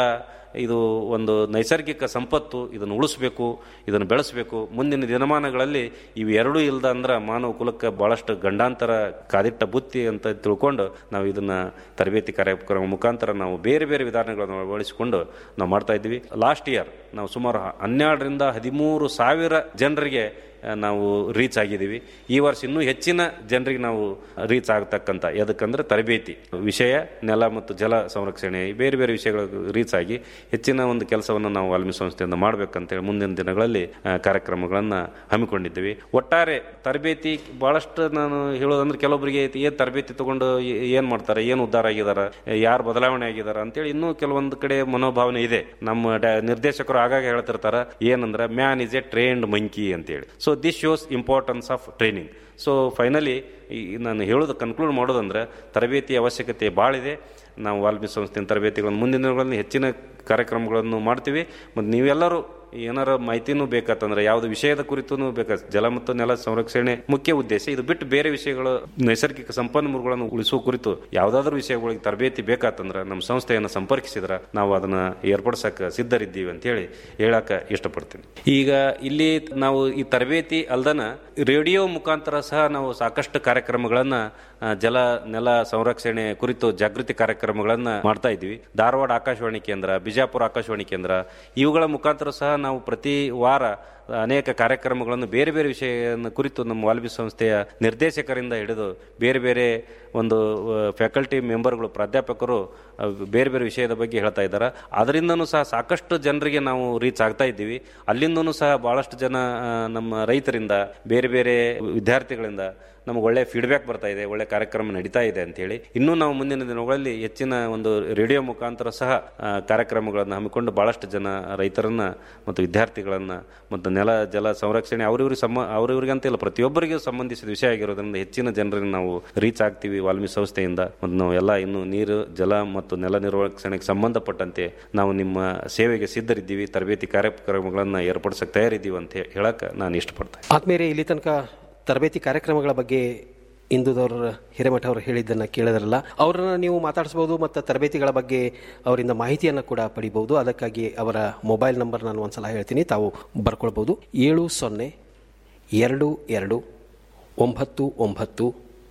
ಇದು ಒಂದು ನೈಸರ್ಗಿಕ ಸಂಪತ್ತು ಇದನ್ನು ಉಳಿಸ್ಬೇಕು ಇದನ್ನು ಬೆಳೆಸಬೇಕು ಮುಂದಿನ ದಿನಮಾನಗಳಲ್ಲಿ ಇವು ಎರಡೂ ಇಲ್ದ ಅಂದ್ರೆ ಮಾನವ ಕುಲಕ್ಕೆ ಬಹಳಷ್ಟು ಗಂಡಾಂತರ ಕಾದಿಟ್ಟ ಬುತ್ತಿ ಅಂತ ತಿಳ್ಕೊಂಡು ನಾವು ಇದನ್ನ ತರಬೇತಿ ಕಾರ್ಯಕ್ರಮ ಮುಖಾಂತರ ನಾವು ಬೇರೆ ಬೇರೆ ವಿಧಾನಗಳನ್ನು ಅಳವಡಿಸಿಕೊಂಡು ನಾವು ಮಾಡ್ತಾ ಇದ್ವಿ ಲಾಸ್ಟ್ ಇಯರ್ ನಾವು ಸುಮಾರು ಹನ್ನೆರಡರಿಂದ ಹದಿಮೂರು ಸಾವಿರ ಜನರಿಗೆ ಆ, ನಾವು ರೀಚ್ ಆಗಿದ್ದೀವಿ ಈ ವರ್ಷ ಇನ್ನೂ ಹೆಚ್ಚಿನ ಜನರಿಗೆ ನಾವು ರೀಚ್ ಆಗ್ತಕ್ಕಂಥ ಎದಕ್ಕಂದ್ರೆ ತರಬೇತಿ ವಿಷಯ ನೆಲ ಮತ್ತು ಜಲ ಸಂರಕ್ಷಣೆ ಈ ಬೇರೆ ಬೇರೆ ವಿಷಯಗಳು ರೀಚ್ ಆಗಿ ಹೆಚ್ಚಿನ ಒಂದು ಕೆಲಸವನ್ನು ನಾವು ವಾಲ್ಮಿ ಸಂಸ್ಥೆಯಿಂದ ಮಾಡಬೇಕಂತೇಳಿ ಮುಂದಿನ ದಿನಗಳಲ್ಲಿ ಆ, ಕಾರ್ಯಕ್ರಮಗಳನ್ನು ಹಮ್ಮಿಕೊಂಡಿದ್ದೀವಿ ಒಟ್ಟಾರೆ ತರಬೇತಿ ಬಹಳಷ್ಟು ನಾನು ಹೇಳೋದಂದ್ರೆ ಕೆಲವೊಬ್ಬರಿಗೆ ಏನು ತರಬೇತಿ ತಗೊಂಡು ಏನು ಮಾಡ್ತಾರೆ ಏನು ಉದ್ಧಾರ ಆಗಿದ್ದಾರೆ ಯಾರು ಬದಲಾವಣೆ ಆಗಿದ್ದಾರೆ ಅಂತೇಳಿ ಇನ್ನೂ ಕೆಲವೊಂದು ಕಡೆ ಮನೋಭಾವನೆ ಇದೆ ನಮ್ಮ ಡ- ನಿರ್ದೇಶಕರು ಆಗಾಗ ಹೇಳ್ತಿರ್ತಾರ ಏನಂದ್ರೆ man is a trained monkey ಅಂತೇಳಿ so this shows importance of training so finally ನಾನು ಹೇಳೋದು ಕನ್ಕ್ಲೂಡ್ ಮಾಡೋದಂದ್ರೆ ತರಬೇತಿ ಅವಶ್ಯಕತೆ ಭಾಳಿದೆ ನಾವು ವಾಲ್ಮಿ ಸಂಸ್ಥೆಯ ತರಬೇತಿಗಳನ್ನು ಮುಂದಿನ ದಿನಗಳಲ್ಲಿ ಹೆಚ್ಚಿನ ಕಾರ್ಯಕ್ರಮಗಳನ್ನು ಮಾಡ್ತೀವಿ ಮತ್ತು ನೀವೆಲ್ಲರೂ ಏನಾರ ಮಾಹಿತಿನೂ ಬೇಕಾತಂದ್ರೆ ಯಾವುದು ವಿಷಯದ ಕುರಿತು ಬೇಕಾ ಜಲ ಮತ್ತು ನೆಲ ಸಂರಕ್ಷಣೆ ಮುಖ್ಯ ಉದ್ದೇಶ ಇದು ಬಿಟ್ಟು ಬೇರೆ ವಿಷಯಗಳು ನೈಸರ್ಗಿಕ ಸಂಪನ್ಮೂಲಗಳನ್ನು ಉಳಿಸುವ ಕುರಿತು ಯಾವುದಾದ್ರೂ ವಿಷಯಗಳಿಗೆ ತರಬೇತಿ ಬೇಕಾತಂದ್ರೆ ನಮ್ಮ ಸಂಸ್ಥೆಯನ್ನು ಸಂಪರ್ಕಿಸಿದ್ರೆ ನಾವು ಅದನ್ನ ಏರ್ಪಡಿಸಕ್ಕೆ ಸಿದ್ಧರಿದ್ದೀವಿ ಅಂತ ಹೇಳಿ ಹೇಳಕ್ಕೆ ಇಷ್ಟಪಡ್ತೀನಿ ಈಗ ಇಲ್ಲಿ ನಾವು ಈ ತರಬೇತಿ ಅಲ್ದನ ರೇಡಿಯೋ ಮುಖಾಂತರ ಸಹ ನಾವು ಸಾಕಷ್ಟು ಕಾರ್ಯಕ್ರಮಗಳನ್ನ ಆ, ಜಲ ನೆಲ ಸಂರಕ್ಷಣೆ ಕುರಿತು ಜಾಗೃತಿ ಕಾರ್ಯಕ್ರಮಗಳನ್ನ ಮಾಡ್ತಾ ಇದ್ವಿ ಧಾರವಾಡ ಆಕಾಶವಾಣಿ ಕೇಂದ್ರ ಬಿಜಾಪುರ ಆಕಾಶವಾಣಿ ಕೇಂದ್ರ ಇವುಗಳ ಮುಖಾಂತರ ಸಹ ನಾವು ಪ್ರತಿ ವಾರ ಅನೇಕ ಕಾರ್ಯಕ್ರಮಗಳನ್ನು ಬೇರೆ ಬೇರೆ ವಿಷಯನ ಕುರಿತು ನಮ್ಮ ವಾಲ್ಮಿ ಸಂಸ್ಥೆಯ ನಿರ್ದೇಶಕರಿಂದ ಹಿಡಿದು ಬೇರೆ ಬೇರೆ ಒಂದು ಫ್ಯಾಕಲ್ಟಿ ಮೆಂಬರ್ಗಳು ಪ್ರಾಧ್ಯಾಪಕರು ಆ, ಬೇರೆ ಬೇರೆ ವಿಷಯದ ಬಗ್ಗೆ ಹೇಳ್ತಾ ಇದ್ದಾರೆ ಅದರಿಂದನೂ ಸಹ ಸಾಕಷ್ಟು ಜನರಿಗೆ ನಾವು ರೀಚ್ ಆಗ್ತಾ ಇದ್ದೀವಿ ಅಲ್ಲಿಂದನೂ ಸಹ ಬಹಳಷ್ಟು ಜನ ಆ, ನಮ್ಮ ರೈತರಿಂದ ಬೇರೆ ಬೇರೆ ವಿದ್ಯಾರ್ಥಿಗಳಿಂದ ನಮಗೆ ಒಳ್ಳೆ ಫೀಡ್ಬ್ಯಾಕ್ ಬರ್ತಾ ಇದೆ ಒಳ್ಳೆ ಕಾರ್ಯಕ್ರಮ ನಡೀತಾ ಇದೆ ಅಂತೇಳಿ ಇನ್ನೂ ನಾವು ಮುಂದಿನ ದಿನಗಳಲ್ಲಿ ಹೆಚ್ಚಿನ ಒಂದು ರೇಡಿಯೋ ಮುಖಾಂತರ ಸಹ ಆ, ಕಾರ್ಯಕ್ರಮಗಳನ್ನು ಹಮ್ಮಿಕೊಂಡು ಬಹಳಷ್ಟು ಜನ ರೈತರನ್ನ ಮತ್ತು ವಿದ್ಯಾರ್ಥಿಗಳನ್ನ ಮತ್ತು ನೆಲ ಜಲ ಸಂರಕ್ಷಣೆ ಅವ್ರಿವ್ರಿಗೆ ಸಮ ಅವ್ರಿವ್ರಿಗೆ ಅಂತ ಇಲ್ಲ ಪ್ರತಿಯೊಬ್ಬರಿಗೂ ಸಂಬಂಧಿಸಿದ ವಿಷಯ ಆಗಿರೋದ್ರಿಂದ ಹೆಚ್ಚಿನ ಜನರಿಗೆ ನಾವು ರೀಚ್ ಆಗ್ತೀವಿ ವಾಲ್ಮಿ ಸಂಸ್ಥೆಯಿಂದ ಮತ್ತು ನಾವು ಎಲ್ಲ ಇನ್ನು ನೀರು ಜಲ ಮತ್ತು ನೆಲ ನಿರ್ವಹಣೆಗೆ ಸಂಬಂಧಪಟ್ಟಂತೆ ನಾವು ನಿಮ್ಮ ಸೇವೆಗೆ ಸಿದ್ಧರಿದ್ದೀವಿ ತರಬೇತಿ ಕಾರ್ಯಕ್ರಮಗಳನ್ನು ಏರ್ಪಡಿಸಕ್ಕೆ ತಯಾರಿದ್ದೀವಿ ಅಂತ ಹೇ- ಹೇಳಕ್ಕೆ ನಾನು ಇಷ್ಟಪಡ್ತೇನೆ ಆತ್ಮೇಲೆ ಇಲ್ಲಿ ತನಕ ತರಬೇತಿ ಕಾರ್ಯಕ್ರಮಗಳ ಬಗ್ಗೆ ಇಂದುದವ್ರ ಹಿರೇಮಠ ಅವರು ಹೇಳಿದ್ದನ್ನು ಕೇಳಿದ್ರಲ್ಲ ಅವರನ್ನು ನೀವು ಮಾತಾಡಿಸ್ಬೋದು ಮತ್ತು ತರಬೇತಿಗಳ ಬಗ್ಗೆ ಅವರಿಂದ ಮಾಹಿತಿಯನ್ನು ಕೂಡ ಪಡಿಬಹುದು ಅದಕ್ಕಾಗಿ ಅವರ ಮೊಬೈಲ್ ನಂಬರ್ ನಾನು ಒಂದ್ಸಲ ಹೇಳ್ತೀನಿ ತಾವು ಬರ್ಕೊಳ್ಬೋದು ಏಳು ಸೊನ್ನೆ ಎರಡು ಎರಡು ಒಂಬತ್ತು ಒಂಬತ್ತು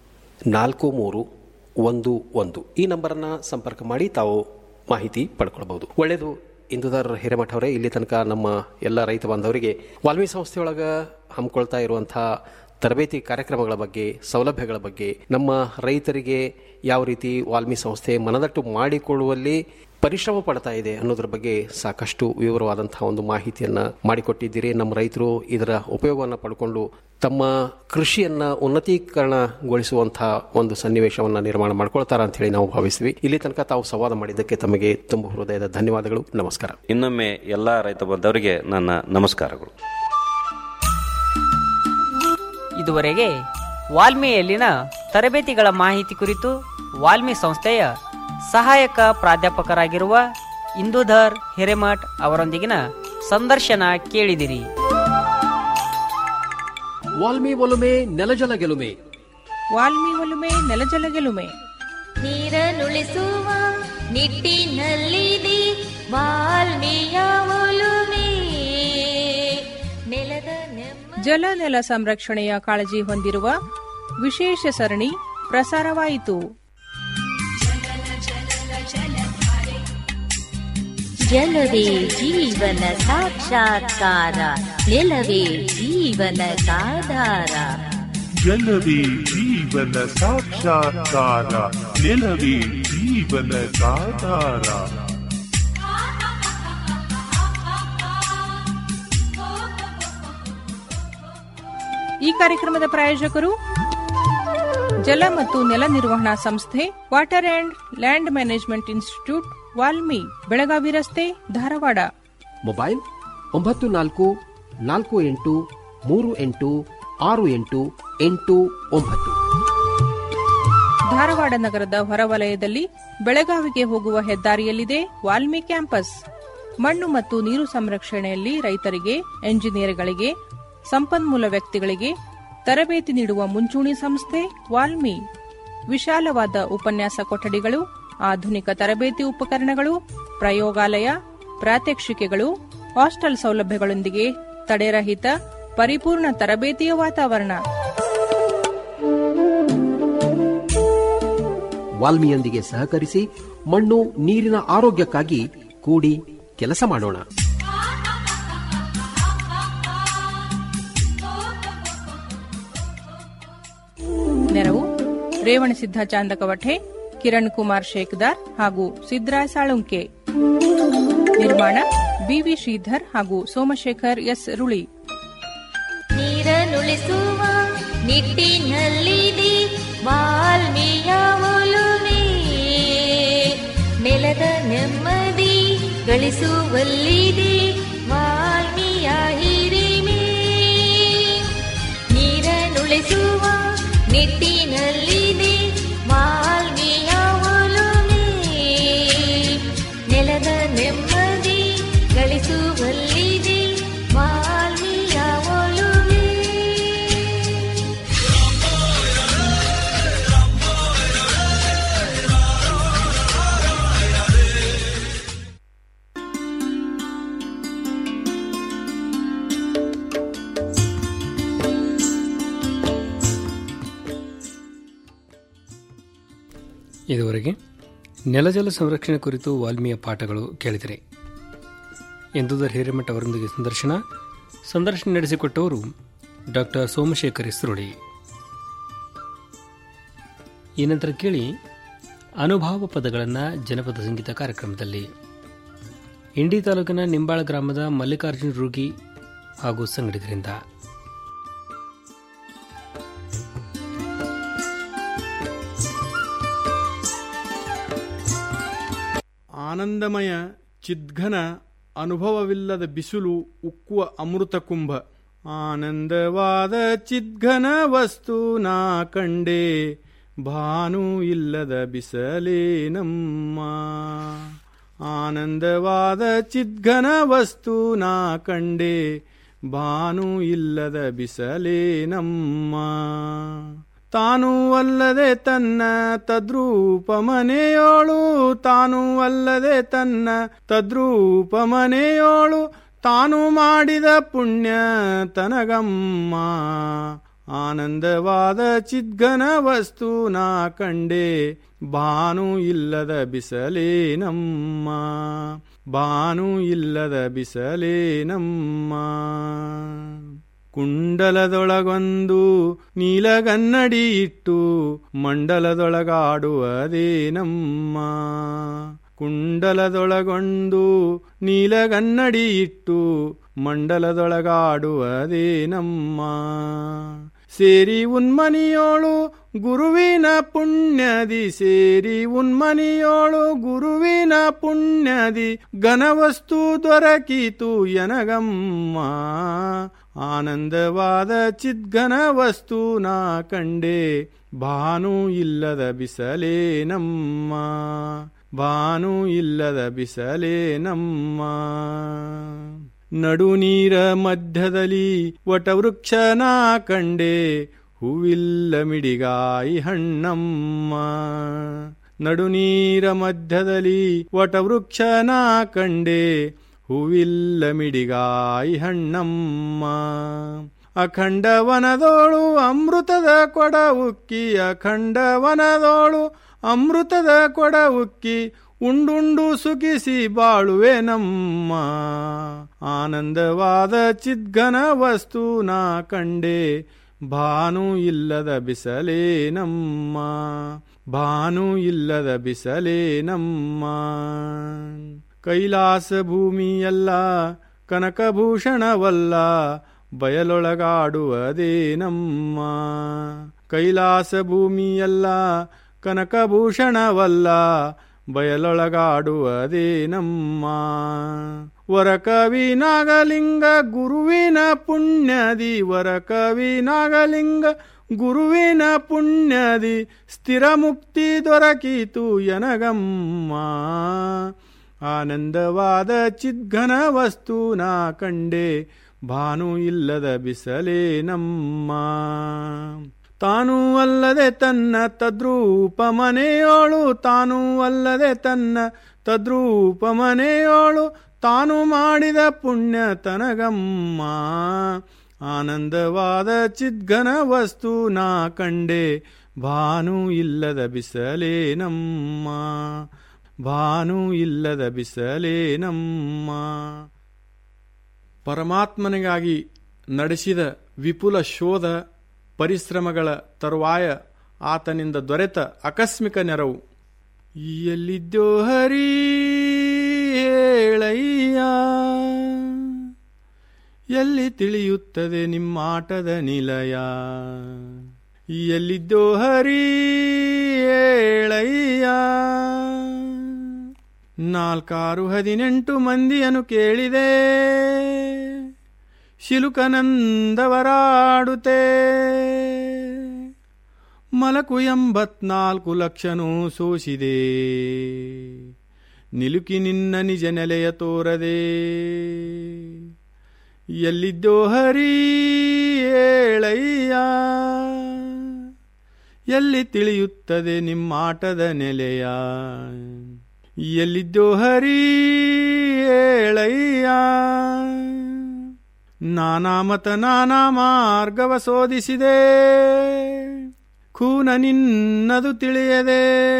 ನಾಲ್ಕು ಮೂರು ಒಂದು ಒಂದು ಈ ನಂಬರನ್ನು ಸಂಪರ್ಕ ಮಾಡಿ ತಾವು ಮಾಹಿತಿ ಪಡ್ಕೊಳ್ಬಹುದು ಒಳ್ಳೆಯದು ಇಂದುದಾರ್ ಹಿರೇಮಠ ಅವರೇ ಇಲ್ಲಿ ತನಕ ನಮ್ಮ ಎಲ್ಲ ರೈತ ಬಾಂಧವರಿಗೆ ವಾಲ್ಮಿ ಸಂಸ್ಥೆಯೊಳಗೆ ಹಮ್ಮಿಕೊಳ್ತಾ ಇರುವಂಥ ತರಬೇತಿ ಕಾರ್ಯಕ್ರಮಗಳ ಬಗ್ಗೆ ಸೌಲಭ್ಯಗಳ ಬಗ್ಗೆ ನಮ್ಮ ರೈತರಿಗೆ ಯಾವ ರೀತಿ ವಾಲ್ಮಿ ಸಂಸ್ಥೆ ಮನದಟ್ಟು ಮಾಡಿಕೊಳ್ಳುವಲ್ಲಿ ಪರಿಶ್ರಮ ಪಡ್ತಾ ಇದೆ ಅನ್ನೋದ್ರ ಬಗ್ಗೆ ಸಾಕಷ್ಟು ವಿವರವಾದಂತಹ ಒಂದು ಮಾಹಿತಿಯನ್ನ ಮಾಡಿಕೊಟ್ಟಿದ್ದೀರಿ ನಮ್ಮ ರೈತರು ಇದರ ಉಪಯೋಗವನ್ನು ಪಡ್ಕೊಂಡು ತಮ್ಮ ಕೃಷಿಯನ್ನ ಉನ್ನತೀಕರಣಗೊಳಿಸುವಂತಹ ಒಂದು ಸನ್ನಿವೇಶವನ್ನ ನಿರ್ಮಾಣ ಮಾಡ್ಕೊಳ್ತಾರ ಅಂತ ಹೇಳಿ ನಾವು ಭಾವಿಸ್ತೀವಿ ಇಲ್ಲಿ ತನಕ ತಾವು ಸಂವಾದ ಮಾಡಿದ್ದಕ್ಕೆ ತಮಗೆ ತುಂಬ ಹೃದಯದ ಧನ್ಯವಾದಗಳು ನಮಸ್ಕಾರ ಇನ್ನೊಮ್ಮೆ ಎಲ್ಲ ರೈತ ಬಂದವರಿಗೆ ನನ್ನ ನಮಸ್ಕಾರಗಳು ಇದುವರೆಗೆ ವಾಲ್ಮಿಯಲ್ಲಿನ ತರಬೇತಿಗಳ ಮಾಹಿತಿ ಕುರಿತು ವಾಲ್ಮಿ ಸಂಸ್ಥೆಯ ಸಹಾಯಕ ಪ್ರಾಧ್ಯಾಪಕರಾಗಿರುವ ಇಂದುಧರ್ ಹಿರೇಮಠ್ ಅವರೊಂದಿಗಿನ ಸಂದರ್ಶನ ಕೇಳಿದಿರಿ ವಾಲ್ಮಿ ಒಲುಮೆ ನೆಲಜಲ ಗೆಲುಮೆ ವಾಲ್ಮಿ ಒಲುಮೆ ನೆಲಜಲ ಗೆಲುಮೆ ನೀರನ್ನುಳಿಸುವ ನಿಟ್ಟಿನಲ್ಲಿದೆ ವಾಲ್ಮೀಯ ಒಲುಮೆ ನೆಲದ ನೆಮ್ಮ ಜಲ ನೆಲ ಸಂರಕ್ಷಣೆಯ ಕಾಳಜಿ ಹೊಂದಿರುವ ವಿಶೇಷ ಸರಣಿ ಪ್ರಸಾರವಾಯಿತು ಜಲವೇ ಜೀವನ ಸಾಕ್ಷಾತ್ಕಾರ ನೆಲವೇ ಜೀವನದಾಧಾರ ಜಲವೇ ಜೀವನ ಸಾಕ್ಷಾತ್ಕಾರ ನೆಲವೇ ಜೀವನ ಸಾಧಾರ ಈ ಕಾರ್ಯಕ್ರಮದ ಪ್ರಾಯೋಜಕರು ಜಲ ಮತ್ತು ನೆಲ ನಿರ್ವಹಣಾ ಸಂಸ್ಥೆ water and land management institute WALMI Belagavi ರಸ್ತೆ ಧಾರವಾಡ ಮೊಬೈಲ್ ಒಂಬತ್ತು ನಾಲ್ಕು ನಾಲ್ಕು ಎಂಟು ಮೂರು ಎಂಟು ಆರು ಎಂಟು ಎಂಟು ಒಂಬತ್ತು ಧಾರವಾಡ ನಗರದ ಹೊರವಲಯದಲ್ಲಿ ಬೆಳಗಾವಿಗೆ ಹೋಗುವ ಹೆದ್ದಾರಿಯಲ್ಲಿದೆ ವಾಲ್ಮಿ ಕ್ಯಾಂಪಸ್ ಮಣ್ಣು ಮತ್ತು ನೀರು ಸಂರಕ್ಷಣೆಯಲ್ಲಿ ರೈತರಿಗೆ ಎಂಜಿನಿಯರ್ಗಳಿಗೆ ಸಂಪನ್ಮೂಲ ವ್ಯಕ್ತಿಗಳಿಗೆ ತರಬೇತಿ ನೀಡುವ ಮುಂಚೂಣಿ ಸಂಸ್ಥೆ ವಾಲ್ಮಿ ವಿಶಾಲವಾದ ಉಪನ್ಯಾಸ ಕೊಠಡಿಗಳು ಆಧುನಿಕ ತರಬೇತಿ ಉಪಕರಣಗಳು ಪ್ರಯೋಗಾಲಯ ಪ್ರಾತ್ಯಕ್ಷಿಕೆಗಳು ಹಾಸ್ಟೆಲ್ ಸೌಲಭ್ಯಗಳೊಂದಿಗೆ ತಡೆರಹಿತ ಪರಿಪೂರ್ಣ ತರಬೇತಿಯ ವಾತಾವರಣ ವಾಲ್ಮಿಯೊಂದಿಗೆ ಸಹಕರಿಸಿ ಮಣ್ಣು ನೀರಿನ ಆರೋಗ್ಯಕ್ಕಾಗಿ ಕೂಡಿ ಕೆಲಸ ಮಾಡೋಣ ನೆರವು ರೇವಣಸಿದ್ಧ ಚಾಂದಕವಠೆ ಕಿರಣ್ ಕುಮಾರ್ ಶೇಖದಾರ್ ಹಾಗೂ ಸಿದ್ರಾಯ್ ಸಾಳುಂಕೆ ನಿರ್ಮಾಣ ಬಿವಿ ಶ್ರೀಧರ್ ಹಾಗೂ ಸೋಮಶೇಖರ್ ಎಸ್ ರುಳಿ ನೀರನ್ನುಳಿಸುವ ನಿಟ್ಟಿನಲ್ಲಿದೆ ವಾಲ್ಮೀಯ ಒಲುಮೆ ನೆಲದ ನೆಮ್ಮದಿ ಗಳಿಸುವಲ್ಲಿದೆ ವಾಲ್ಮೀಯ ಹಿರಿಮೆ ನೀರನ್ನುಳಿಸುವ ನಿಟ್ಟಿನಲ್ಲಿದೆ ವಾಲ್ಮೀಯ ಒಲುಮೆ ನೆಲದ ನೆಮ್ಮದಿ ಗಳಿಸುವಲ್ಲಿದೆ ವಾಲ್ಮೀಯ ಒಲುಮೆ ಇದುವರೆಗೆ ನೆಲಜಲ ಸಂರಕ್ಷಣೆ ಕುರಿತು ವಾಲ್ಮೀಯ ಪಾಠಗಳು ಕೇಳಿದರೆ ಎಂದುದರ್ ಹಿರೇಮಠ ಅವರೊಂದಿಗೆ ಸಂದರ್ಶನ ಸಂದರ್ಶನ ನಡೆಸಿಕೊಟ್ಟವರು ಡಾಕ್ಟರ್ ಸೋಮಶೇಖರ್ ಇಸ್ರೋಳಿ ಈ ನಂತರ ಕೇಳಿ ಅನುಭಾವ ಪದಗಳನ್ನು ಜನಪದ ಸಂಗೀತ ಕಾರ್ಯಕ್ರಮದಲ್ಲಿ ಇಂಡಿ ತಾಲೂಕಿನ ನಿಂಬಾಳ ಗ್ರಾಮದ ಮಲ್ಲಿಕಾರ್ಜುನ ರೂಗಿ ಹಾಗೂ ಸಂಗಡಿಗರಿಂದ ಆನಂದಮಯ ಚಿದ್ಘನ ಅನುಭವವಿಲ್ಲದ ಬಿಸಿಲು ಉಕ್ಕುವ ಅಮೃತ ಕುಂಭ ಆನಂದವಾದ ಚಿದ್ಘನ ವಸ್ತು ನಾ ಕಂಡೆ ಭಾನು ಇಲ್ಲದ ಬಿಸಲೇ ನಮ್ಮ ಆನಂದವಾದ ಚಿದ್ಘನ ವಸ್ತು ನಾ ಕಂಡೆ ಭಾನು ಇಲ್ಲದ ಬಿಸಲೇ ನಮ್ಮ ತಾನು ಅಲ್ಲದೆ ತನ್ನ ತದ್ರೂಪ ಮನೆಯೋಳು ತಾನು ಅಲ್ಲದೆ ತನ್ನ ತದ್ರೂಪ ಮನೆಯೋಳು ತಾನು ಮಾಡಿದ ಪುಣ್ಯ ತನಗಮ್ಮ ಆನಂದವಾದ ಚಿದ್ಘನ ವಸ್ತು ನಾ ಕಂಡೆ ಭಾನು ಇಲ್ಲದ ಬಿಸಲೇ ನಮ್ಮ ಭಾನು ಇಲ್ಲದ ಬಿಸಲೇ ನಮ್ಮ ಕುಂಡಲದೊಳಗೊಂದು ನೀಲಗನ್ನಡಿ ಇಟ್ಟು ಮಂಡಲದೊಳಗಾಡುವುದೇ ನಮ್ಮ ಕುಂಡಲದೊಳಗೊಂದು ನೀಲಗನ್ನಡಿ ಇಟ್ಟು ಮಂಡಲದೊಳಗಾಡುವುದೇ ನಮ್ಮ ಸೇರಿ ಉನ್ಮನಿಯೋಳು ಗುರುವಿನ ಪುಣ್ಯದಿ ಸೇರಿ ಉನ್ಮನಿಯೋಳು ಗುರುವಿನ ಪುಣ್ಯದಿ ಘನವಸ್ತು ದೊರಕಿತು ಎನಗಮ್ಮ ಆನಂದವಾದ ಚಿದ್ಘನ ವಸ್ತು ನಾ ಕಂಡೆ ಭಾನು ಇಲ್ಲದ ಬಿಸಲೇ ನಮ್ಮ ಭಾನು ಇಲ್ಲದ ಬಿಸಲೇ ನಮ್ಮ ನಡು ನೀರ ಮಧ್ಯದಲ್ಲಿ ವಟವೃಕ್ಷನ ಕಂಡೆ ಹೂವಿಲ್ಲ ಮಿಡಿಗಾಯಿ ಹಣ್ಣಮ್ಮ ನಡು ನೀರ ಮಧ್ಯದಲ್ಲಿ ವಟವೃಕ್ಷನ ಕಂಡೆ ಹೂವಿಲ್ಲ ಮಿಡಿಗಾಯಿ ಹಣ್ಣಮ್ಮ ಅಖಂಡ ವನದೋಳು ಅಮೃತದ ಕೊಡ ಉಕ್ಕಿ ಅಖಂಡ ವನದೋಳು ಅಮೃತದ ಕೊಡ ಉಕ್ಕಿ ಉಂಡುಂಡು ಸುಖಿಸಿ ಬಾಳುವೆ ನಮ್ಮ ಆನಂದವಾದ ಚಿದ್ಘನ ವಸ್ತು ನಾ ಕಂಡೆ ಭಾನು ಇಲ್ಲದ ಬಿಸಲೇ ನಮ್ಮ ಭಾನು ಇಲ್ಲದ ಬಿಸಲೇ ನಮ್ಮ ಕೈಲಾಸ ಭೂಮಿಯಲ್ಲ ಕನಕಭೂಷಣವಲ್ಲ ಬಯಲೊಳಗಾಡುವುದೇ ನಮ್ಮ ಕೈಲಾಸ ಭೂಮಿಯಲ್ಲ ಕನಕಭೂಷಣವಲ್ಲ ಬಯಲೊಳಗಾಡುವುದೇ ನಮ್ಮ ವರಕವಿ ನಾಗಲಿಂಗ ಗುರುವಿನ ಪುಣ್ಯದಿ ವರಕವಿ ನಾಗಲಿಂಗ ಗುರುವಿನ ಪುಣ್ಯದಿ ಸ್ಥಿರ ಮುಕ್ತಿ ದೊರಕಿತು ಎನಗಮ್ಮ ಆನಂದವಾದ ಚಿದ್ಘನ ವಸ್ತು ನಾ ಕಂಡೆ ಭಾನು ಇಲ್ಲದ ಬಿಸಲೇ ನಮ್ಮ ತಾನೂ ಅಲ್ಲದೆ ತನ್ನ ತದ್ರೂಪ ಮನೆಯೋಳು ತಾನೂ ಅಲ್ಲದೆ ತನ್ನ ತದ್ರೂಪ ಮನೆಯೋಳು ತಾನು ಮಾಡಿದ ಪುಣ್ಯ ತನಗಮ್ಮ ಆನಂದವಾದ ಚಿದ್ಘನ ವಸ್ತು ನಾ ಕಂಡೆ ಭಾನು ಇಲ್ಲದ ಬಿಸಲೇನಮ್ಮ ಭಾನು ಇಲ್ಲದ ಬಿಸಲೇನಮ್ಮ ಪರಮಾತ್ಮನಿಗಾಗಿ ನಡೆಸಿದ ವಿಪುಲ ಶೋಧ ಪರಿಶ್ರಮಗಳ ತರುವಾಯ ಆತನಿಂದ ದೊರೆತ ಆಕಸ್ಮಿಕ ನೆರವು ಎಲ್ಲಿದ್ದೋ ಹರಿ ಹೇಳಯ್ಯ ಎಲ್ಲಿ ತಿಳಿಯುತ್ತದೆ ನಿಮ್ಮಾಟದ ನಿಲಯ ಎಲ್ಲಿದ್ದೋ ಹರಿ ಹೇಳಯ್ಯ ನಾಲ್ಕಾರು ಹದಿನೆಂಟು ಮಂದಿಯನ್ನು ಕೇಳಿದೆ ಶಿಲುಕನಂದವರಾಡುತ್ತೆ ಮಲಕು ಎಂಬತ್ನಾಲ್ಕು ಲಕ್ಷನೂ ಸೋಸಿದೆ ನಿಲುಕಿ ನಿನ್ನ ನಿಜ ನೆಲೆಯ ತೋರದೆ ಎಲ್ಲಿದ್ದೋ ಹರಿ ಹೇಳಯ್ಯ ಎಲ್ಲಿ ತಿಳಿಯುತ್ತದೆ ನಿಮ್ಮಾಟದ ನೆಲೆಯ ಎಲ್ಲಿದ್ದೋ ಹರಿ ಹೇಳಯ್ಯ ನಾನಾ ಮತ ನಾನಾ ಮಾರ್ಗವ ಶೋಧಿಸಿದೆ ಖೂನ ನಿನ್ನದು ತಿಳಿಯದೆ